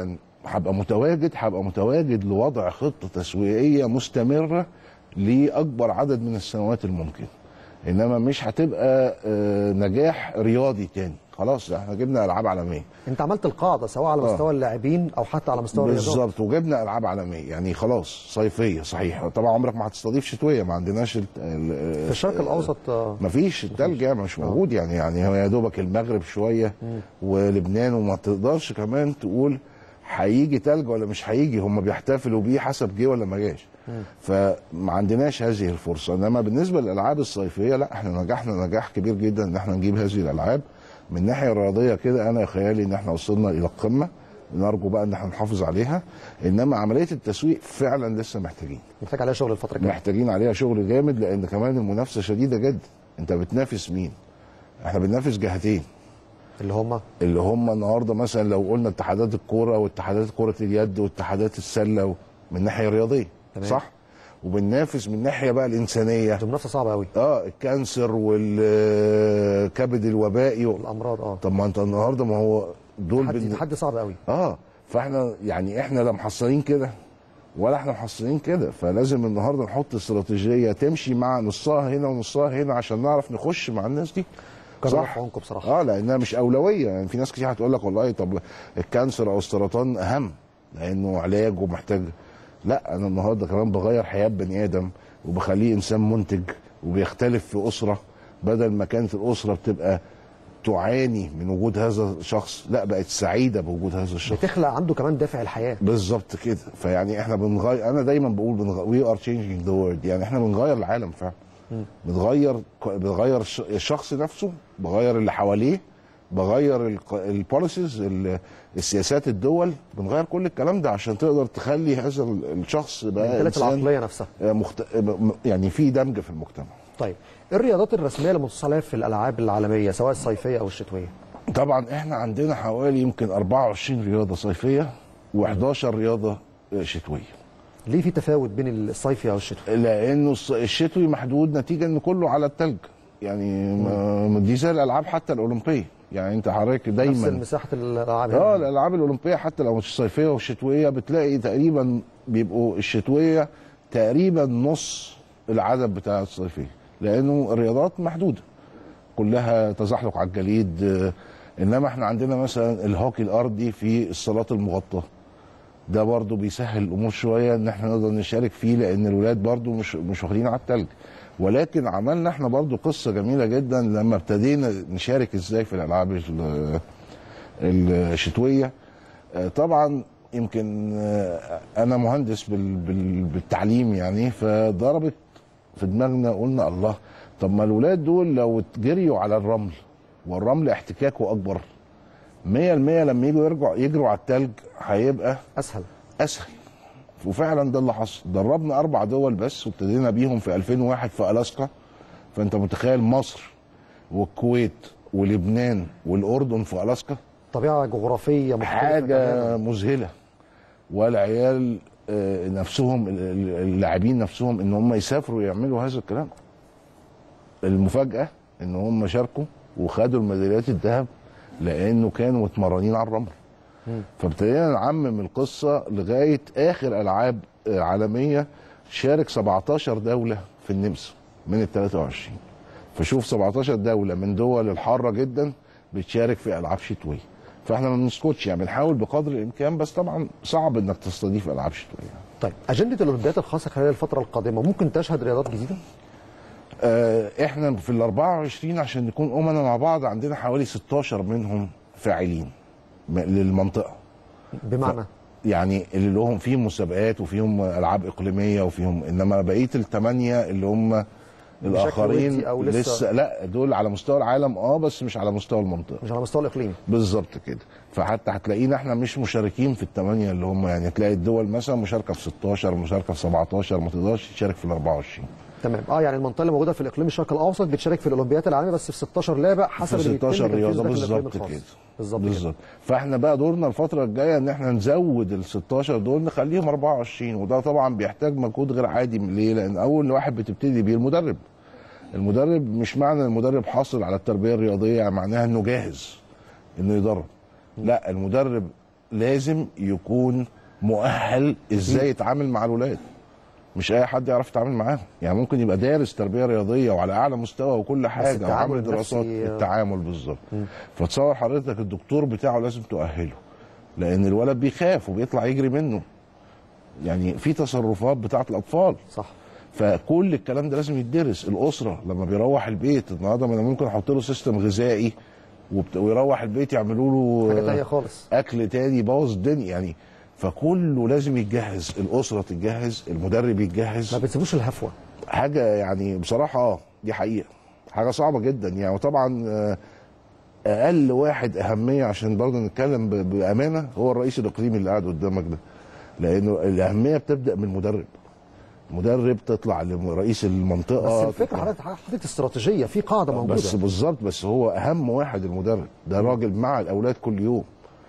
هبقى متواجد هبقى متواجد لوضع خطه تسويقيه مستمره لاكبر عدد من السنوات الممكنه انما مش هتبقى آه، نجاح رياضي تاني خلاص احنا جبنا العاب عالميه انت عملت القاعده سواء على آه. مستوى اللاعبين او حتى على مستوى الرياضات بالظبط وجبنا العاب عالميه يعني خلاص صيفيه صحيح طبعا عمرك ما هتستضيف شتويه ما عندناش ال- ال- في الشرق الاوسط آه، ما فيش التلج يعني مش موجود يعني يعني هو يا دوبك المغرب شويه ولبنان وما تقدرش كمان تقول هيجي تلج ولا مش هيجي هم بيحتفلوا بيه حسب جه ولا ما جاش فما عندناش هذه الفرصه انما بالنسبه للالعاب الصيفيه لا احنا نجحنا نجاح كبير جدا ان احنا نجيب هذه الالعاب من الناحيه الرياضيه كده انا خيالي ان احنا وصلنا الى القمه نرجو بقى ان احنا نحافظ عليها انما عمليه التسويق فعلا لسه محتاجين محتاج عليها شغل الفتره الجايه محتاجين عليها شغل جامد لان كمان المنافسه شديده جدا انت بتنافس مين احنا بننافس جهتين اللي هم اللي هم النهارده مثلا لو قلنا اتحادات الكوره واتحادات كره اليد واتحادات السله و- من الناحيه الرياضيه تمام. صح وبننافس من الناحيه بقى الانسانيه دي منافسه صعبه قوي اه الكانسر والكبد الوبائي و... الامراض اه طب ما انت النهارده ما هو دول تحدي بن... تحدي صعب قوي اه فاحنا يعني احنا لا محصلين كده ولا احنا محصلين كده فلازم النهارده نحط استراتيجيه تمشي مع نصها هنا ونصها هنا عشان نعرف نخش مع الناس دي كان في عنكم بصراحه اه لانها مش اولويه يعني في ناس كتير هتقول لك والله طب الكانسر او السرطان اهم لانه علاج ومحتاج لا انا النهارده كمان بغير حياه بني ادم وبخليه انسان منتج وبيختلف في اسره بدل ما كانت الاسره بتبقى تعاني من وجود هذا الشخص لا بقت سعيده بوجود هذا الشخص بتخلق عنده كمان دافع الحياه بالظبط كده فيعني احنا بنغير انا دايما بقول وي ار تشينجينج ذا وورلد يعني احنا بنغير العالم فعلا بتغير بتغير الش- الشخص نفسه بغير اللي حواليه بغير البوليسيز السياسات الدول بنغير كل الكلام ده عشان تقدر تخلي هذا ال- الشخص بقى الانتاجات انسان العقليه نفسها مخت... يعني في دمج في المجتمع طيب ايه الرياضات الرسميه اللي منصوص عليها في الالعاب العالميه سواء الصيفيه او الشتويه طبعا احنا عندنا حوالي يمكن 24 رياضه صيفيه و11 رياضه شتويه ليه في تفاوت بين الصيفي او الشتوي لانه الص- الشتوي محدود نتيجه ان كله على التلج يعني ما- دي زي الالعاب حتى الاولمبيه يعني انت حضرتك نفس دايما مساحه الالعاب اه هنا. الالعاب الاولمبيه حتى لو مش الصيفيه والشتويه بتلاقي تقريبا بيبقوا الشتويه تقريبا نص العدد بتاع الصيفيه لانه الرياضات محدوده كلها تزحلق على الجليد آه، انما احنا عندنا مثلا الهوكي الارضي في الصالات المغطاه ده برضو بيسهل الامور شويه ان احنا نقدر نشارك فيه لان الولاد برضو مش مش واخدين على التلج ولكن عملنا احنا برضو قصه جميله جدا لما ابتدينا نشارك ازاي في الالعاب ال- الشتويه آه، طبعا يمكن آه، انا مهندس بال- بال- بالتعليم يعني فضربت في دماغنا قلنا الله طب ما الولاد دول لو اتجريوا على الرمل والرمل احتكاكه اكبر 100% لما يجوا يرجعوا يجروا على التلج هيبقى اسهل اسهل وفعلا ده اللي حصل دربنا اربع دول بس وابتدينا بيهم في 2001 في الاسكا فانت متخيل مصر والكويت ولبنان والاردن في الاسكا طبيعه جغرافيه مختلفه حاجه تماماً. مذهله والعيال آه، نفسهم ال- ال- اللاعبين نفسهم ان هم يسافروا يعملوا هذا الكلام المفاجاه ان هم شاركوا وخدوا الميداليات الذهب لانه كانوا متمرنين على الرمل فابتدينا نعمم القصه لغايه اخر العاب آه، عالميه شارك 17 دوله في النمسا من ال 23 فشوف 17 دوله من دول الحاره جدا بتشارك في العاب شتويه فاحنا ما بنسكتش يعني بنحاول بقدر الامكان بس طبعا صعب انك تستضيف العاب شتويه طيب اجنده الاولمبياد الخاصه خلال الفتره القادمه ممكن تشهد رياضات جديده آه، احنا في ال 24 عشان نكون امنا مع بعض عندنا حوالي 16 منهم فاعلين م- للمنطقه بمعنى يعني اللي لهم فيهم مسابقات وفيهم العاب اقليميه وفيهم انما بقيه الثمانيه اللي هم الاخرين ودي أو لسه- لسه لا دول على مستوى العالم اه بس مش على مستوى المنطقه مش على مستوى الاقليمي بالظبط كده فحتى هتلاقينا احنا مش مشاركين في الثمانيه اللي هم يعني تلاقي الدول مثلا مشاركه في 16 مشاركه في 17 ما تقدرش تشارك في ال 24 تمام اه يعني المنطقه اللي موجوده في الاقليم الشرق الاوسط بتشارك في الاولمبياد العالميه بس في 16 لعبه حسب في اللي بيتم 16 تنفيذه رياضه داخل الإقليم بالظبط الخاص. كده بالظبط كده. بالظبط فاحنا بقى دورنا الفتره الجايه ان احنا نزود ال 16 دول نخليهم 24 وده طبعا بيحتاج مجهود غير عادي ليه؟ لان اول واحد بتبتدي بيه المدرب المدرب مش معنى المدرب حاصل على التربيه الرياضيه يعني معناها انه جاهز انه يدرب لا المدرب لازم يكون مؤهل ازاي يتعامل مع الولاد مش اي حد يعرف يتعامل معاهم يعني ممكن يبقى دارس تربيه رياضيه وعلى اعلى مستوى وكل حاجه التعامل وعامل دراسات النفسي- التعامل بالظبط فتصور حضرتك الدكتور بتاعه لازم تؤهله لان الولد بيخاف وبيطلع يجري منه يعني في تصرفات بتاعت الاطفال صح فكل الكلام ده لازم يدرس الاسره لما بيروح البيت النهارده ما انا ممكن احط له سيستم غذائي وبت- ويروح البيت يعملوا له حاجه تانية خالص اكل تاني يبوظ الدنيا يعني فكله لازم يتجهز الاسره تتجهز المدرب ما يتجهز بتسيبوش الهفوه حاجه يعني بصراحه اه دي حقيقه حاجه صعبه جدا يعني وطبعا آه، اقل واحد اهميه عشان برضه نتكلم ب- بامانه هو الرئيس الاقليمي اللي قاعد قدامك ده لانه الاهميه بتبدا من المدرب مدرب تطلع لرئيس المنطقه بس الفكره حضرتك حضرتك استراتيجيه في قاعده موجوده بس بالظبط بس هو اهم واحد المدرب ده راجل مع الاولاد كل يوم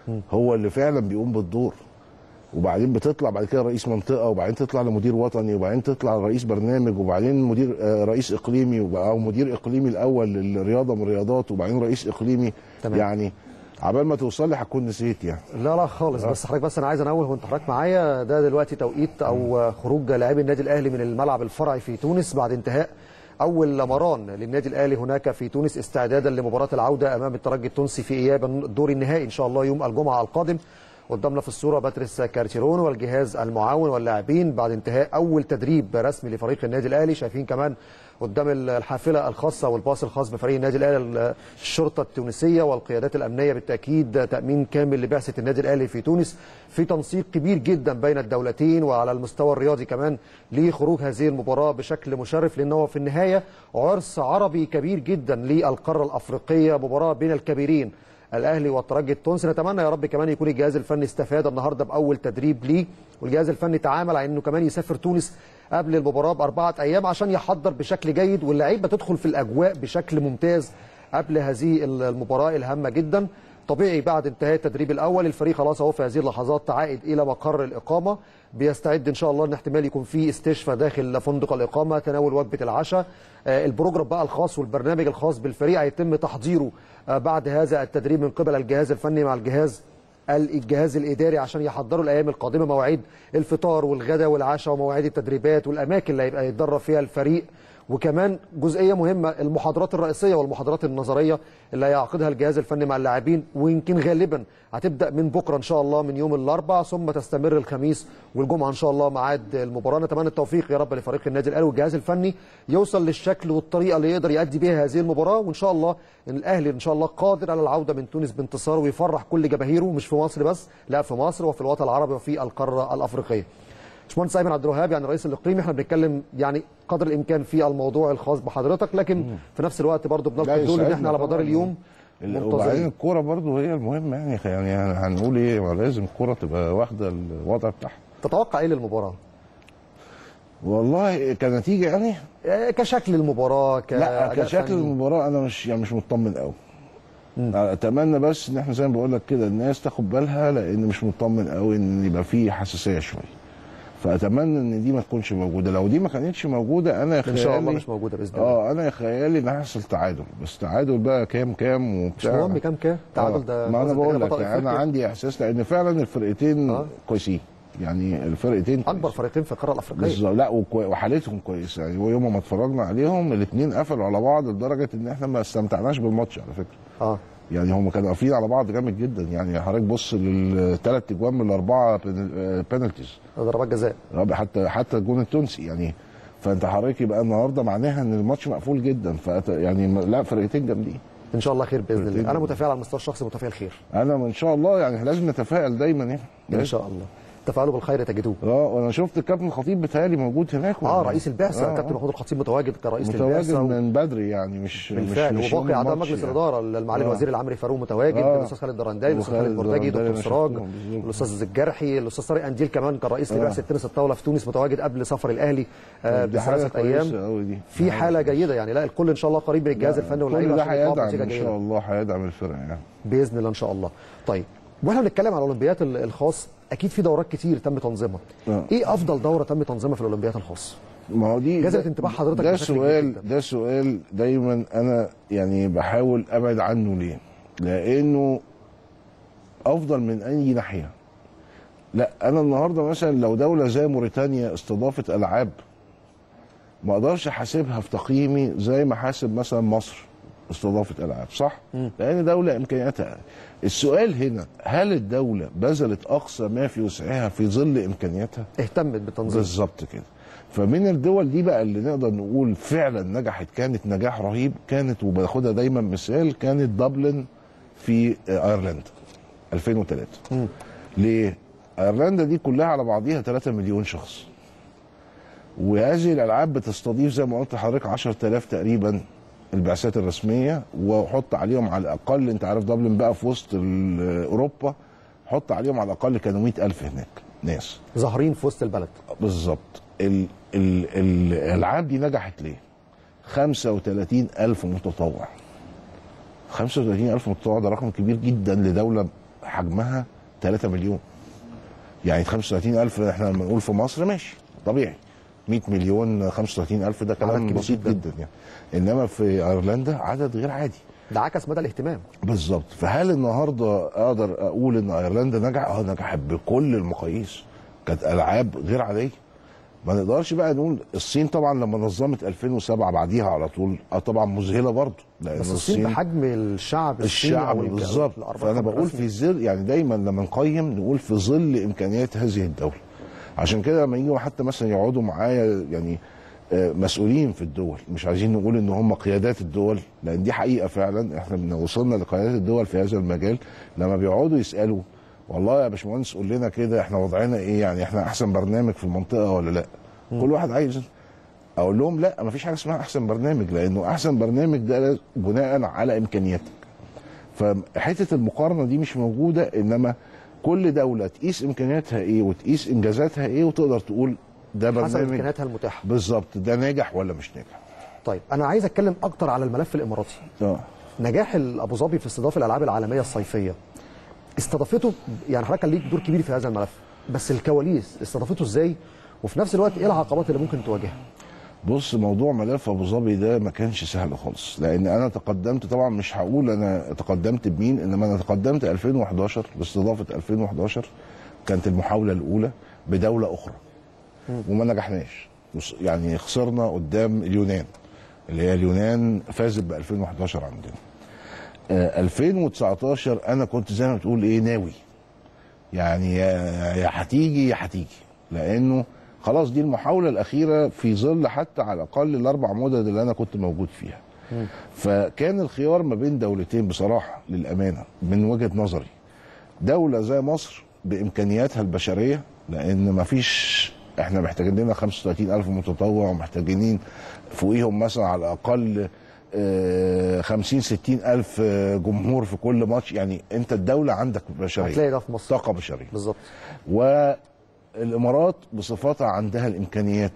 هو اللي فعلا بيقوم بالدور وبعدين بتطلع بعد كده رئيس منطقه وبعدين تطلع لمدير وطني وبعدين تطلع لرئيس برنامج وبعدين مدير آه، رئيس اقليمي وب- او مدير اقليمي الاول للرياضه من الرياضات وبعدين رئيس اقليمي تمام. يعني عبال ما توصل لي هتكون نسيت يعني لا لا خالص بس حضرتك بس انا عايز انوه وانت حضرتك معايا ده دلوقتي توقيت او خروج لاعبي النادي الاهلي من الملعب الفرعي في تونس بعد انتهاء اول مران للنادي الاهلي هناك في تونس استعدادا لمباراه العوده امام الترجي التونسي في اياب الدور النهائي ان شاء الله يوم الجمعه القادم قدامنا في الصوره باتريس كارتيرون والجهاز المعاون واللاعبين بعد انتهاء اول تدريب رسمي لفريق النادي الاهلي شايفين كمان قدام الحافله الخاصه والباص الخاص بفريق النادي الاهلي الشرطه التونسيه والقيادات الامنيه بالتاكيد تامين كامل لبعثه النادي الاهلي في تونس في تنسيق كبير جدا بين الدولتين وعلى المستوى الرياضي كمان لخروج هذه المباراه بشكل مشرف لانه في النهايه عرس عربي كبير جدا للقاره الافريقيه مباراه بين الكبيرين الاهلي والترجي التونسي نتمنى يا رب كمان يكون الجهاز الفني استفاد النهارده باول تدريب ليه والجهاز الفني تعامل على انه كمان يسافر تونس قبل المباراه باربعه ايام عشان يحضر بشكل جيد واللعيبه تدخل في الاجواء بشكل ممتاز قبل هذه المباراه الهامه جدا طبيعي بعد انتهاء التدريب الاول الفريق خلاص اهو في هذه اللحظات عائد الى مقر الاقامه بيستعد ان شاء الله ان احتمال يكون في استشفاء داخل فندق الاقامه تناول وجبه العشاء آه، البروجرام بقى الخاص والبرنامج الخاص بالفريق هيتم تحضيره آه، بعد هذا التدريب من قبل الجهاز الفني مع الجهاز الجهاز الاداري عشان يحضروا الايام القادمه مواعيد الفطار والغداء والعشاء ومواعيد التدريبات والاماكن اللي هيبقى يتدرب فيها الفريق وكمان جزئيه مهمه المحاضرات الرئيسيه والمحاضرات النظريه اللي هيعقدها الجهاز الفني مع اللاعبين ويمكن غالبا هتبدا من بكره ان شاء الله من يوم الاربعاء ثم تستمر الخميس والجمعه ان شاء الله ميعاد المباراه نتمنى التوفيق يا رب لفريق النادي الاهلي والجهاز الفني يوصل للشكل والطريقه اللي يقدر يؤدي بها هذه المباراه وان شاء الله ان الاهلي ان شاء الله قادر على العوده من تونس بانتصار ويفرح كل جماهيره مش في مصر بس لا في مصر وفي الوطن العربي وفي القاره الافريقيه باشمهندس ايمن عبد الوهاب يعني الرئيس الاقليمي احنا بنتكلم يعني قدر الامكان في الموضوع الخاص بحضرتك لكن في نفس الوقت برضه لا، بنلقي دول ان يسعدنا احنا على مدار طبعاً. اليوم ال- وبعدين منتظرين الكوره برضو هي المهمه يعني يعني هنقول ايه ما لازم الكوره تبقى واخده الوضع بتاعها تتوقع ايه للمباراه؟ والله كنتيجه يعني آه، كشكل المباراه ك لا كشكل المباراه انا مش يعني مش مطمن قوي اتمنى بس ان احنا زي ما بقول لك كده الناس تاخد بالها لان مش مطمن قوي ان يبقى في حساسيه شويه فاتمنى ان دي ما تكونش موجوده لو دي ما كانتش موجوده انا ان شاء الله خيالي- مش موجوده باذن الله اه انا خيالي ان هيحصل تعادل بس تعادل بقى كام كام مش وبتاع مهم كام كام تعادل ده ما انا خلاص بقول كده لك بطل يعني انا أفريقيا. عندي احساس لان فعلا الفرقتين آه. كويسين يعني الفرقتين اكبر كويسين. فريقين في القاره الافريقيه بالظبط لا وكوي- وحالتهم كويسه يعني ويوم ما اتفرجنا عليهم الاثنين قفلوا على بعض لدرجه ان احنا ما استمتعناش بالماتش على فكره اه يعني هم كانوا قافلين على بعض جامد جدا يعني حضرتك بص للثلاث اجوان من الاربعه بينالتيز ضربات جزاء حتى حتى الجون التونسي يعني فانت حضرتك يبقى النهارده معناها ان الماتش مقفول جدا فأت يعني م- لا فرقتين جامدين ان شاء الله خير باذن الله فرقتين انا متفائل على المستوى الشخصي متفائل خير انا ان شاء الله يعني لازم نتفائل دايما يعني ان شاء الله تفاؤلوا بالخير تجدوه اه وانا شفت الكابتن خطيب بتهيألي موجود هناك اه ولا- رئيس البعثه آه، كابتن آه. محمود الخطيب متواجد كرئيس متواجد للبعثه و- من بدري يعني مش بالفعل مش مش وباقي يوم اعضاء الماتش مجلس يعني. الاداره المعالي آه. الوزير العمري فاروق متواجد آه. الاستاذ خالد درنداي الاستاذ وخالد خالد مرتجي الدرنداي دكتور أنا سراج شفتهم بالظبط. الاستاذ الجرحي الاستاذ طارق انديل كمان كان رئيس لبعثه تنس الطاوله في تونس متواجد قبل سفر الاهلي آه دي حاجه بثلاثه ايام كويسه قوي دي في حاله جيده يعني لا الكل ان شاء الله قريب من الجهاز الفني واللعيبه كل ده عشان يطلعوا هيدعم بنتيجه ان جيده شاء الله هيدعم الفرقه يعني باذن الله ان شاء الله طيب واحنا بنتكلم على الاولمبيات ال- الخاص اكيد في دورات كتير تم تنظيمها آه. ايه افضل دوره تم تنظيمها في الاولمبيات الخاص ما هو دي جذبت ده- انتباه حضرتك ده بشكل كبير سؤال جداً. ده سؤال دايما انا يعني بحاول ابعد عنه ليه؟ لانه افضل من اي ناحيه لا انا النهارده مثلا لو دوله زي موريتانيا استضافت العاب ما اقدرش احاسبها في تقييمي زي ما حاسب مثلا مصر استضافت العاب صح لان دوله امكانياتها السؤال هنا هل الدوله بذلت اقصى ما في وسعها في ظل امكانياتها اهتمت بالتنظيم بالظبط كده فمن الدول دي بقى اللي نقدر نقول فعلا نجحت كانت نجاح رهيب كانت وباخدها دايما مثال كانت دبلن في ايرلندا 2003 ليه؟ ايرلندا دي كلها على بعضيها 3 مليون شخص وهذه الالعاب بتستضيف زي ما قلت لحضرتك 10000 تقريبا البعثات الرسميه وحط عليهم على الاقل انت عارف دبلن بقى في وسط ال- اوروبا حط عليهم على الاقل كانوا 100000 هناك ناس ظاهرين في وسط البلد بالظبط ال- ال- ال- الالعاب دي نجحت ليه 35 الف متطوع 35 الف متطوع ده رقم كبير جدا لدوله حجمها 3 مليون يعني 35 الف احنا لما نقول في مصر ماشي طبيعي 100 مليون 35 الف ده عدد كلام كبير بسيط جداً. جدا يعني انما في ايرلندا عدد غير عادي ده عكس مدى الاهتمام بالظبط فهل النهارده اقدر اقول ان ايرلندا نجح اه نجحت بكل المقاييس كانت العاب غير عاديه ما نقدرش بقى نقول الصين طبعا لما نظمت 2007 بعديها على طول اه طبعا مذهله برضه لان بس الصين بحجم الشعب الصيني الشعب أو الج- بالظبط الأربعة فانا الخمسة بقول الرسمي. في ظل يعني دايما لما نقيم نقول في ظل امكانيات هذه الدوله عشان كده لما يجوا حتى مثلا يقعدوا معايا يعني آه، مسؤولين في الدول مش عايزين نقول ان هم قيادات الدول لان دي حقيقه فعلا احنا من وصلنا لقيادات الدول في هذا المجال لما بيقعدوا يسالوا والله يا باشمهندس قول لنا كده احنا وضعنا ايه يعني احنا احسن برنامج في المنطقه ولا لا كل واحد عايز اقول لهم لا ما فيش حاجه اسمها احسن برنامج لانه احسن برنامج ده بناء على امكانياتك فحته المقارنه دي مش موجوده انما كل دوله تقيس امكانياتها ايه وتقيس انجازاتها ايه وتقدر تقول ده حسب برنامج امكانياتها المتاحه بالظبط ده ناجح ولا مش ناجح طيب انا عايز اتكلم اكتر على الملف الاماراتي اه نجاح ابو ظبي في استضافه الالعاب العالميه الصيفيه استضافته يعني حضرتك كان ليك دور كبير في هذا الملف بس الكواليس استضافته ازاي وفي نفس الوقت ايه العقبات اللي ممكن تواجهها بص موضوع ملف ابو ظبي ده ما كانش سهل خالص لان انا تقدمت طبعا مش هقول انا تقدمت بمين انما انا تقدمت 2011 باستضافه 2011 كانت المحاوله الاولى بدوله اخرى وما نجحناش وص- يعني خسرنا قدام اليونان اللي هي اليونان فازت ب 2011 عندنا آه 2019 انا كنت زي ما بتقول ايه ناوي يعني يا يا هتيجي يا هتيجي لانه خلاص دي المحاوله الاخيره في ظل حتى على الاقل الاربع مدد اللي انا كنت موجود فيها فكان الخيار ما بين دولتين بصراحه للامانه من وجهه نظري دوله زي مصر بامكانياتها البشريه لان ما فيش احنا محتاجين لنا 35 الف متطوع ومحتاجين فوقيهم مثلا على الاقل آه، 50 60 الف آه، جمهور في كل ماتش يعني انت الدوله عندك بشريه هتلاقي ده في مصر طاقه بشريه بالظبط والامارات بصفتها عندها الامكانيات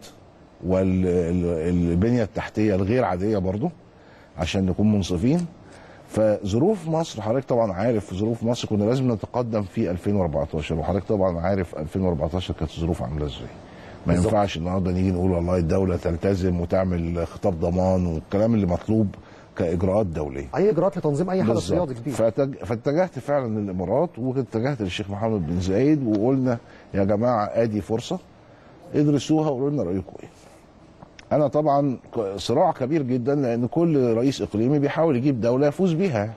والبنيه التحتيه الغير عاديه برضو عشان نكون منصفين فظروف مصر حضرتك طبعا عارف ظروف مصر كنا لازم نتقدم في 2014 وحضرتك طبعا عارف 2014 كانت الظروف عامله ازاي ما بالظبط. ينفعش النهارده نيجي نقول والله الدوله تلتزم وتعمل خطاب ضمان والكلام اللي مطلوب كاجراءات دوليه اي اجراءات لتنظيم اي حدث بالظبط. رياضي كبير فاتج... فاتجهت فعلا للامارات واتجهت للشيخ محمد بن زايد وقلنا يا جماعه ادي فرصه ادرسوها وقولوا لنا رايكم ايه. انا طبعا ك- صراع كبير جدا لان كل رئيس اقليمي بيحاول يجيب دوله يفوز بيها.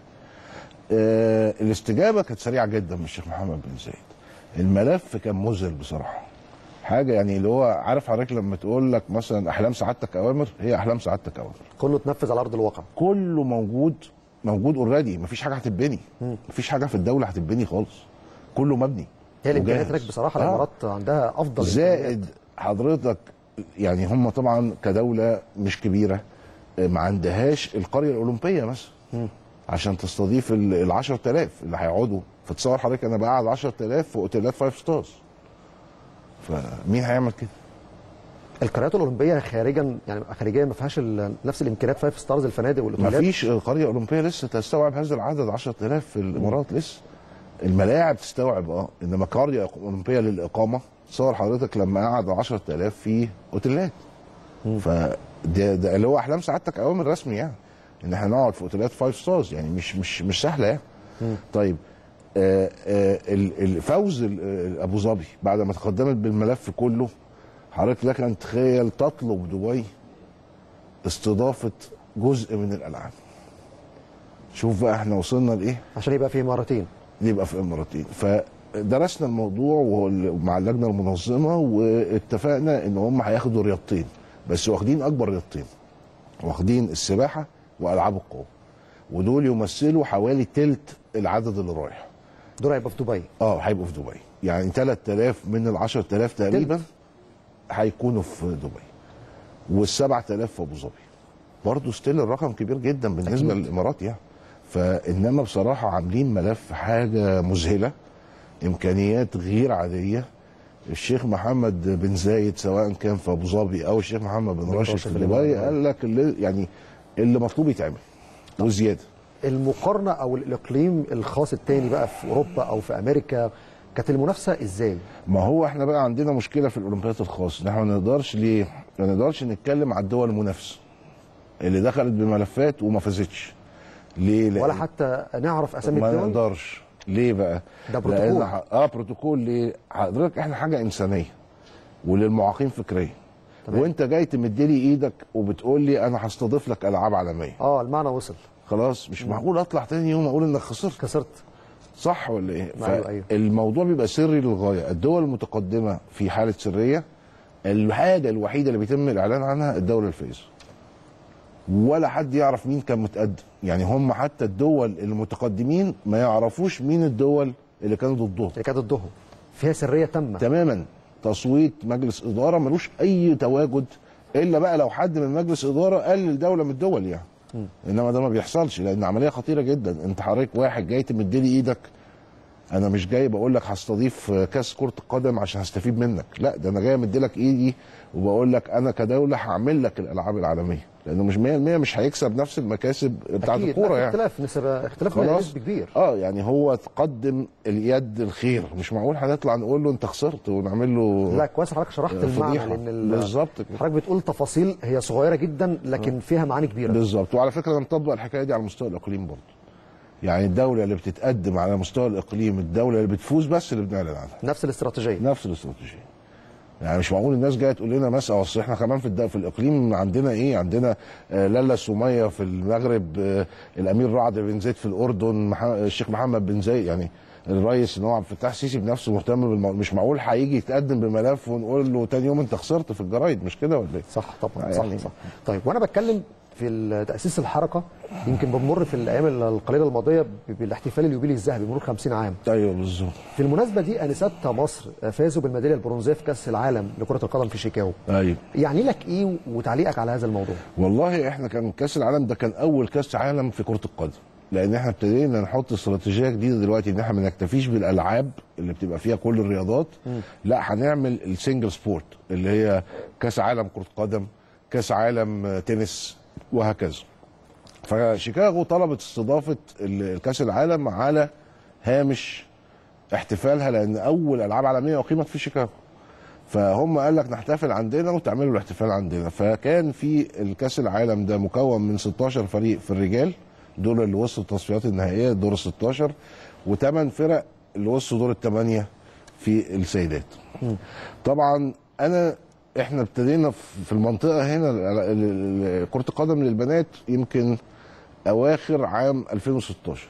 آه الاستجابه كانت سريعه جدا من الشيخ محمد بن زايد. الملف كان مذهل بصراحه. حاجه يعني اللي هو عارف حضرتك لما تقول لك مثلا احلام سعادتك اوامر هي احلام سعادتك اوامر. كله اتنفذ على ارض الواقع كله موجود موجود اوريدي مفيش حاجه هتتبني مفيش حاجه في الدوله هتتبني خالص كله مبني هي الامكانيات وجاهز. هناك بصراحه آه. الامارات عندها افضل زائد حضرتك يعني هم طبعا كدوله مش كبيره آه، ما عندهاش القريه الاولمبيه مثلا عشان تستضيف ال 10000 اللي هيقعدوا فتصور حضرتك انا بقعد 10000 في اوتيلات فايف ستارز فمين هيعمل كده؟ القريات الاولمبيه خارجا يعني خارجيا ما فيهاش ال- نفس الامكانيات فيها في ستارز الفنادق ما والاوتيلات فيش قريه اولمبيه لسه تستوعب هذا العدد 10000 في الامارات لسه الملاعب تستوعب اه انما قريه اولمبيه للاقامه تصور حضرتك لما قعد 10000 في اوتيلات فده ده اللي هو احلام سعادتك اوامر رسمي يعني ان احنا نقعد في اوتيلات فايف ستارز يعني مش مش مش سهله يعني طيب آه، آه، ال- الفوز ال- آه، ابو ظبي بعد ما تقدمت بالملف كله حضرتك لك ان تتخيل تطلب دبي استضافه جزء من الالعاب شوف بقى احنا وصلنا لايه عشان يبقى في مرتين يبقى في اماراتين فدرسنا الموضوع وهو- مع اللجنه المنظمه واتفقنا ان هم هياخدوا رياضتين بس واخدين اكبر رياضتين واخدين السباحه والعاب القوه ودول يمثلوا حوالي تلت العدد اللي رايح دول هيبقى في دبي اه هيبقوا في دبي يعني 3000 من ال 10000 تقريبا هيكونوا في دبي وال 7000 في ابو ظبي برضه ستيل الرقم كبير جدا بالنسبه أكيد. للامارات يعني فانما بصراحه عاملين ملف حاجه مذهله امكانيات غير عاديه الشيخ محمد بن زايد سواء كان في ابو ظبي او الشيخ محمد بن بن راشد راشد في في دبي الإمارات. قال لك اللي يعني اللي مطلوب يتعمل وزياده المقارنه او الاقليم الخاص التاني بقى في اوروبا او في امريكا كانت المنافسه ازاي؟ ما هو احنا بقى عندنا مشكله في الاولمبياد الخاص ان احنا ما نقدرش ليه؟ ما نقدرش نتكلم على الدول المنافسه اللي دخلت بملفات وما فازتش ليه؟ لأن ولا حتى نعرف اسامي ما الدول نقدرش ليه بقى؟ ده بروتوكول. لأن ح- اه بروتوكول ليه؟ حضرتك احنا حاجه انسانيه وللمعاقين فكريا تمام. وانت جاي تمد لي ايدك وبتقول لي انا هستضيف لك العاب عالميه اه المعنى وصل خلاص مش معقول اطلع تاني يوم اقول انك خسرت خسرت صح ولا ايه؟ أيوة، أيوة. فالموضوع بيبقى سري للغايه، الدول المتقدمه في حاله سريه الحاجه الوحيده اللي بيتم الاعلان عنها الدوله الفائزه. ولا حد يعرف مين كان متقدم، يعني هم حتى الدول المتقدمين ما يعرفوش مين الدول اللي كانوا ضدهم. اللي كانت ضدهم فيها سريه تامه تماما تصويت مجلس اداره ملوش اي تواجد الا بقى لو حد من مجلس اداره قلل دوله من الدول يعني انما ده ما بيحصلش لان عمليه خطيره جدا انت حضرتك واحد جاي تمد لي ايدك انا مش جاي بقول لك هستضيف كاس كره القدم عشان هستفيد منك لا ده انا جاي امد لك ايدي وبقول لك انا كدوله هعمل لك الالعاب العالميه لانه مش 100% مش هيكسب نفس المكاسب بتاعت أكيد. الكوره لا، يعني اختلاف نسبه اختلاف خلاص نسبي كبير اه يعني هو تقدم اليد الخير مش معقول هنطلع نقول له انت خسرت ونعمل له لا كويس حضرتك شرحت المعنى فضيحة. لان ال- بالظبط كده. حضرتك بتقول تفاصيل هي صغيره جدا لكن فيها معاني كبيره بالظبط وعلى فكره انا مطبق الحكايه دي على مستوى الاقليم برضه يعني الدوله اللي بتتقدم على مستوى الاقليم الدوله اللي بتفوز بس اللي بنعلن عنها نفس الاستراتيجيه نفس الاستراتيجيه يعني مش معقول الناس جايه تقول لنا مثلا اصل احنا كمان في الد- في الاقليم عندنا ايه عندنا آه لالا سميه في المغرب آه الامير رعد بن زيد في الاردن مح... الشيخ محمد بن زايد يعني الرئيس ان هو عبد الفتاح السيسي بنفسه مهتم بالمو... مش معقول هيجي يتقدم بملف ونقول له تاني يوم انت خسرت في الجرايد مش كده ولا ايه؟ صح طبعا يعني- صح صح طيب وانا بتكلم في تاسيس الحركه يمكن بنمر في الايام القليله الماضيه ب- بالاحتفال اليوبيلي الذهبي مرور 50 عام ايوه بالظبط في المناسبه دي انسات مصر فازوا بالميداليه البرونزيه في كاس العالم لكره القدم في شيكاغو ايوه يعني لك ايه وتعليقك على هذا الموضوع والله احنا كان كاس العالم ده كان اول كاس عالم في كره القدم لان احنا ابتدينا نحط استراتيجيه جديده دلوقتي ان احنا ما نكتفيش بالالعاب اللي بتبقى فيها كل الرياضات لا هنعمل السنجل سبورت اللي هي كاس عالم كره قدم كاس عالم آه، تنس وهكذا فشيكاغو طلبت استضافه ال- الكاس العالم على هامش احتفالها لان اول العاب عالميه اقيمت في شيكاغو فهم قال لك نحتفل عندنا وتعملوا الاحتفال عندنا فكان في الكاس العالم ده مكون من 16 فريق في الرجال دول اللي وصلوا التصفيات النهائيه دور ال 16 وثمان فرق اللي وصلوا دور الثمانيه في السيدات طبعا انا احنا ابتدينا في في المنطقه هنا ال- ال- ال- كره القدم للبنات يمكن اواخر عام 2016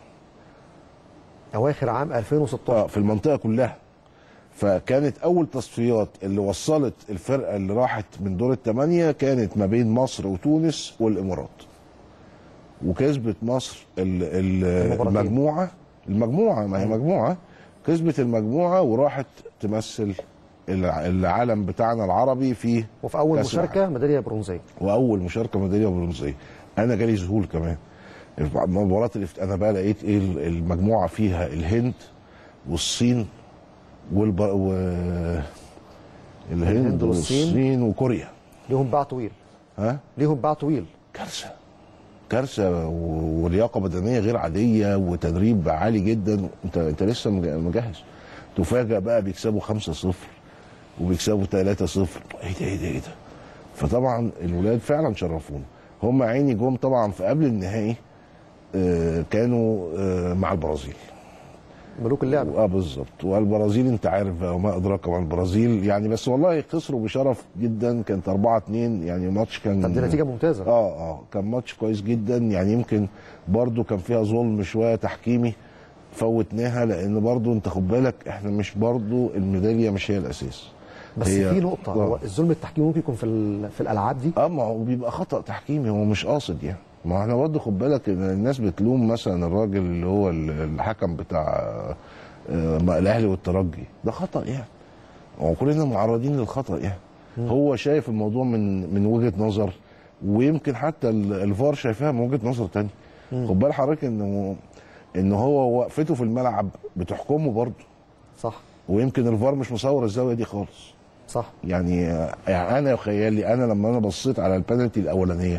اواخر عام 2016 اه في المنطقه كلها فكانت اول تصفيات اللي وصلت الفرقه اللي راحت من دور الثمانيه كانت ما بين مصر وتونس والامارات وكسبت مصر ال- ال- المباراتين. المجموعه المجموعه ما هي مجموعه كسبت المجموعه وراحت تمثل الع- العالم بتاعنا العربي في وفي اول كأس مشاركه ميداليه برونزيه واول مشاركه ميداليه برونزيه انا جالي ذهول كمان مباراه الافت... انا بقى لقيت ايه المجموعه فيها الهند والصين والب... و... الهند, الهند والصين. والصين وكوريا ليهم باع طويل ها ليهم باع طويل كارثه كارثه و- ولياقه بدنيه غير عاديه وتدريب عالي جدا انت انت لسه مج- مجهز تفاجئ بقى بيكسبوا 5-0 وبيكسبوا 3-0 ايه ده ايه ده ايه ده فطبعا الولاد فعلا شرفونا هم عيني جم طبعا في قبل النهائي آه، كانوا آه، مع البرازيل ملوك اللعبه اه بالظبط والبرازيل انت عارف بقى وما ادراك ما البرازيل يعني بس والله خسروا بشرف جدا كانت 4 2 يعني ماتش كان طب دي نتيجه ممتازه اه اه كان ماتش كويس جدا يعني يمكن برضو كان فيها ظلم شويه تحكيمي فوتناها لان برضو انت خد بالك احنا مش برضو الميداليه مش هي الاساس بس هي- في نقطه آه. هو الظلم التحكيمي ممكن يكون في ال- في الالعاب دي اه ما هو بيبقى خطا تحكيمي هو مش قاصد يعني ما احنا برضه خد بالك ان الناس بتلوم مثلا الراجل اللي هو ال- الحكم بتاع آه، ما الاهلي والترجي ده خطا يعني هو كلنا معرضين للخطا يعني هو شايف الموضوع من من وجهه نظر ويمكن حتى ال- الفار شايفاها من وجهه نظر تانية خد بال حضرتك انه ان هو وقفته في الملعب بتحكمه برضه صح ويمكن الفار مش مصور الزاويه دي خالص صح يعني يعني انا خيالي انا لما انا بصيت على البنالتي الاولانيه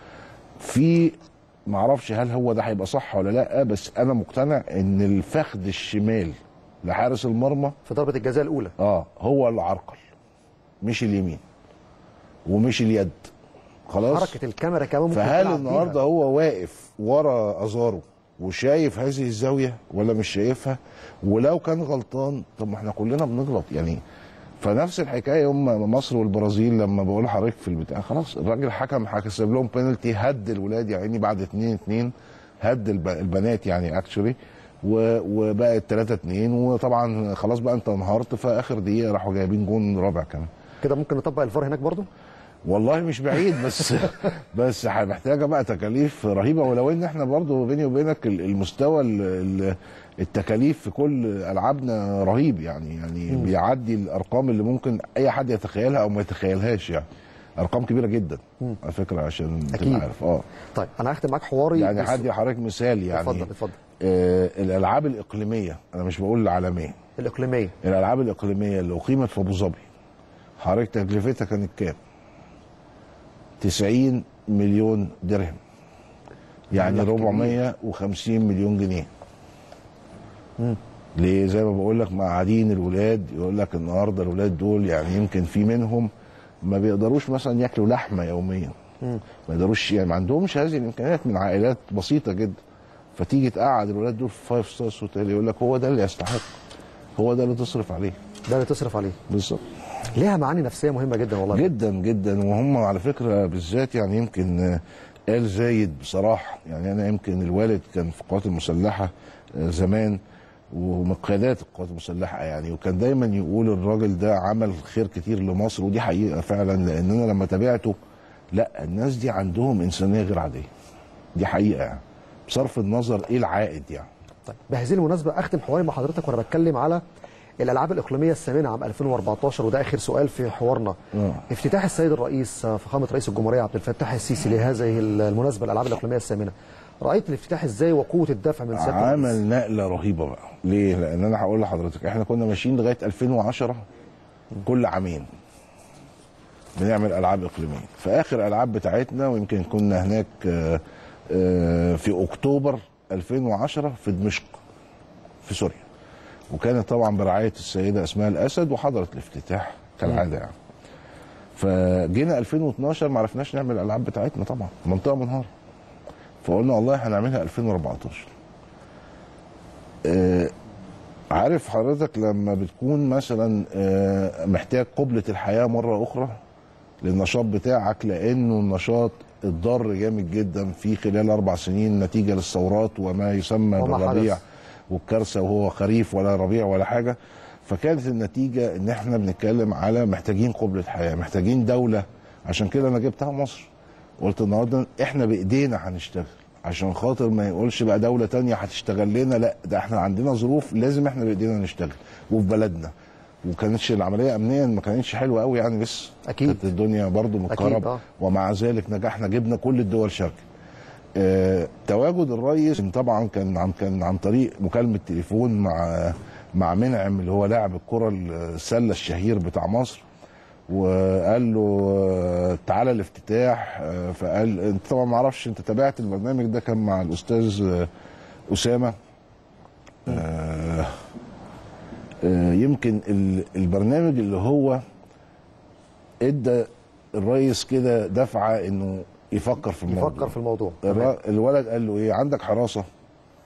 في ما اعرفش هل هو ده هيبقى صح ولا لا بس انا مقتنع ان الفخذ الشمال لحارس المرمى في ضربه الجزاء الاولى اه هو اللي عرقل مش اليمين ومش اليد خلاص حركه الكاميرا كمان ممكن فهل تلعب النهارده بيها. هو واقف ورا ازارو وشايف هذه الزاويه ولا مش شايفها ولو كان غلطان طب ما احنا كلنا بنغلط يعني فنفس الحكايه هم مصر والبرازيل لما بقول لحضرتك في البتاع خلاص الراجل حكم حسب لهم بينالتي هد الولاد يعني بعد 2 2 هد الب- البنات يعني اكشولي وبقت 3 2 وطبعا خلاص بقى انت انهارت في اخر دقيقه راحوا جايبين جون رابع كمان كده ممكن نطبق الفار هناك برضو والله مش بعيد بس بس محتاجه بقى تكاليف رهيبه ولو ان احنا برضو بيني وبينك ال- المستوى ال- ال- التكاليف في كل العابنا رهيب يعني يعني بيعدي الارقام اللي ممكن اي حد يتخيلها او ما يتخيلهاش يعني ارقام كبيره جدا على فكره عشان أكيد. تبقى عارف اه طيب انا هختم معاك حواري يعني بس- هدي حضرتك مثال يعني اتفضل اتفضل آه الالعاب الاقليميه انا مش بقول العالميه الاقليميه الالعاب الاقليميه اللي اقيمت في ابو ظبي حضرتك تكلفتها كانت كام 90 مليون درهم يعني مبلغ كبير. 450 مليون جنيه ليه زي ما بقول لك مقعدين الولاد يقول لك النهارده الولاد دول يعني يمكن في منهم ما بيقدروش مثلا ياكلوا لحمه يوميا ما يقدروش يعني ما عندهمش هذه الامكانيات من عائلات بسيطه جدا فتيجي تقعد الولاد دول في فايف ستارز هوتيل يقول لك هو ده اللي يستحق هو ده اللي تصرف عليه ده اللي تصرف عليه بالظبط ليها معاني نفسيه مهمه جدا والله جدا جدا وهم على فكره بالذات يعني يمكن آه، قال زايد بصراحه يعني انا يمكن الوالد كان في القوات المسلحه آه، زمان ومن قيادات القوات المسلحه يعني وكان دايما يقول الراجل ده عمل خير كتير لمصر ودي حقيقه فعلا لان انا لما تابعته لا الناس دي عندهم انسانيه غير عاديه دي حقيقه يعني بصرف النظر ايه العائد يعني طيب بهذه المناسبه اختم حواري مع حضرتك وانا بتكلم على الالعاب الاقليميه الثامنه عام 2014 وده اخر سؤال في حوارنا آه. افتتاح السيد الرئيس آه، فخامه رئيس الجمهوريه عبد الفتاح السيسي لهذه المناسبه الالعاب الاقليميه الثامنه رايت الافتتاح ازاي وقوه الدفع من سياده عمل الرئيس نقله رهيبه بقى ليه لان انا هقول لحضرتك احنا كنا ماشيين لغايه 2010 كل عامين بنعمل العاب اقليميه في اخر الالعاب بتاعتنا ويمكن كنا هناك آه، آه، في اكتوبر 2010 في دمشق في سوريا وكانت طبعا برعايه السيده اسماء الاسد وحضرت الافتتاح كالعاده يعني فجينا 2012 ما عرفناش نعمل الالعاب بتاعتنا طبعا منطقه منهاره فقلنا والله هنعملها 2014 آه، عارف حضرتك لما بتكون مثلا آه، محتاج قبلة الحياة مرة أخرى للنشاط بتاعك لأنه النشاط اتضر جامد جدا في خلال أربع سنين نتيجة للثورات وما يسمى وما بالربيع حدث. والكارثة وهو خريف ولا ربيع ولا حاجة فكانت النتيجة إن إحنا بنتكلم على محتاجين قبلة حياة محتاجين دولة عشان كده أنا جبتها مصر قلت النهارده احنا بايدينا هنشتغل عشان خاطر ما يقولش بقى دوله تانية هتشتغل لنا لا ده احنا عندنا ظروف لازم احنا بايدينا نشتغل وفي بلدنا وكانتش العمليه امنيا ما كانتش حلوه قوي يعني لسه أكيد. كانت الدنيا برضو أكيد، متكهربه آه. ومع ذلك نجحنا جبنا كل الدول شاركه آه، تواجد الرئيس طبعا كان عن كان عن طريق مكالمه تليفون مع مع منعم اللي هو لاعب الكره السله الشهير بتاع مصر وقال له آه، تعالى الافتتاح آه، فقال انت طبعا ما اعرفش انت تابعت البرنامج ده كان مع الاستاذ آه، اسامه آه، آه، يمكن ال- البرنامج اللي هو ادى الرئيس كده دفعه انه يفكر في الموضوع يفكر في الموضوع الر- الولد قال له ايه عندك حراسه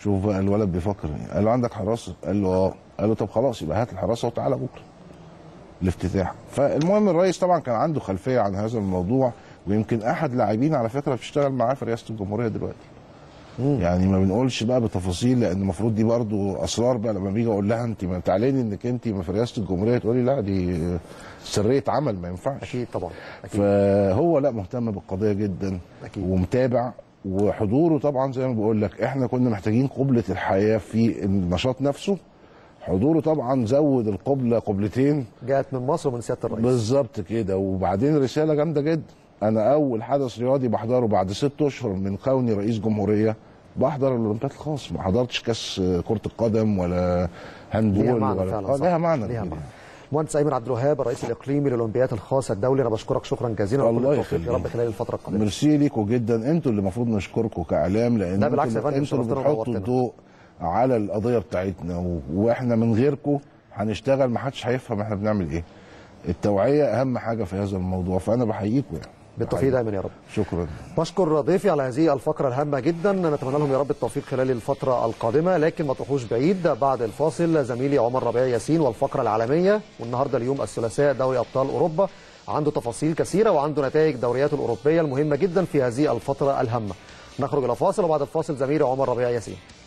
شوف بقى الولد بيفكر ايه قال له عندك حراسه قال له اه قال له طب خلاص يبقى هات الحراسه وتعالى بكره الافتتاح فالمهم الرئيس طبعا كان عنده خلفيه عن هذا الموضوع ويمكن احد لاعبين على فكره بتشتغل معاه في رئاسه الجمهوريه دلوقتي يعني ما بنقولش بقى بتفاصيل لان المفروض دي برضو اسرار بقى لما بيجي اقول لها انت ما تعلني انك انت في رئاسه الجمهوريه تقولي لا دي سريه عمل ما ينفعش اكيد طبعا اكيد فهو لا مهتم بالقضيه جدا أكيد. ومتابع وحضوره طبعا زي ما بقول لك احنا كنا محتاجين قبله الحياه في النشاط نفسه حضوره طبعا زود القبله قبلتين جاءت من مصر ومن سياده الرئيس بالظبط كده وبعدين رساله جامده جدا انا اول حدث رياضي بحضره بعد ست اشهر من كوني رئيس جمهوريه بحضر الاولمبياد الخاص ما حضرتش كاس كره القدم ولا هاندبول ليها معنى ولا فعلا آه، صح. ليها معنى ليها كبير. معنى مهندس ايمن عبد الوهاب الرئيس الاقليمي للاولمبياد الخاص الدولي انا بشكرك شكرا جزيلا وكل الله التوفيق يا يخليك. رب خلال الفتره القادمه ميرسي ليكوا جدا انتوا اللي المفروض نشكركم كاعلام لان لا بالعكس يا انتوا فندم، انتوا اللي شرفتنا بتحطوا ونورتنا. الضوء على القضيه بتاعتنا و... واحنا من غيركم هنشتغل ما حدش هيفهم احنا بنعمل ايه التوعيه اهم حاجه في هذا الموضوع فانا بحييكم يعني بالتوفيق بحييكم. دايما يا رب شكرا بشكر ضيفي على هذه الفقرة الهامة جدا نتمنى لهم يا رب التوفيق خلال الفترة القادمة لكن ما تروحوش بعيد بعد الفاصل زميلي عمر ربيع ياسين والفقرة العالمية والنهاردة اليوم الثلاثاء دوري أبطال أوروبا عنده تفاصيل كثيرة وعنده نتائج دورياته الأوروبية المهمة جدا في هذه الفترة الهامة نخرج إلى فاصل وبعد الفاصل زميلي عمر ربيع ياسين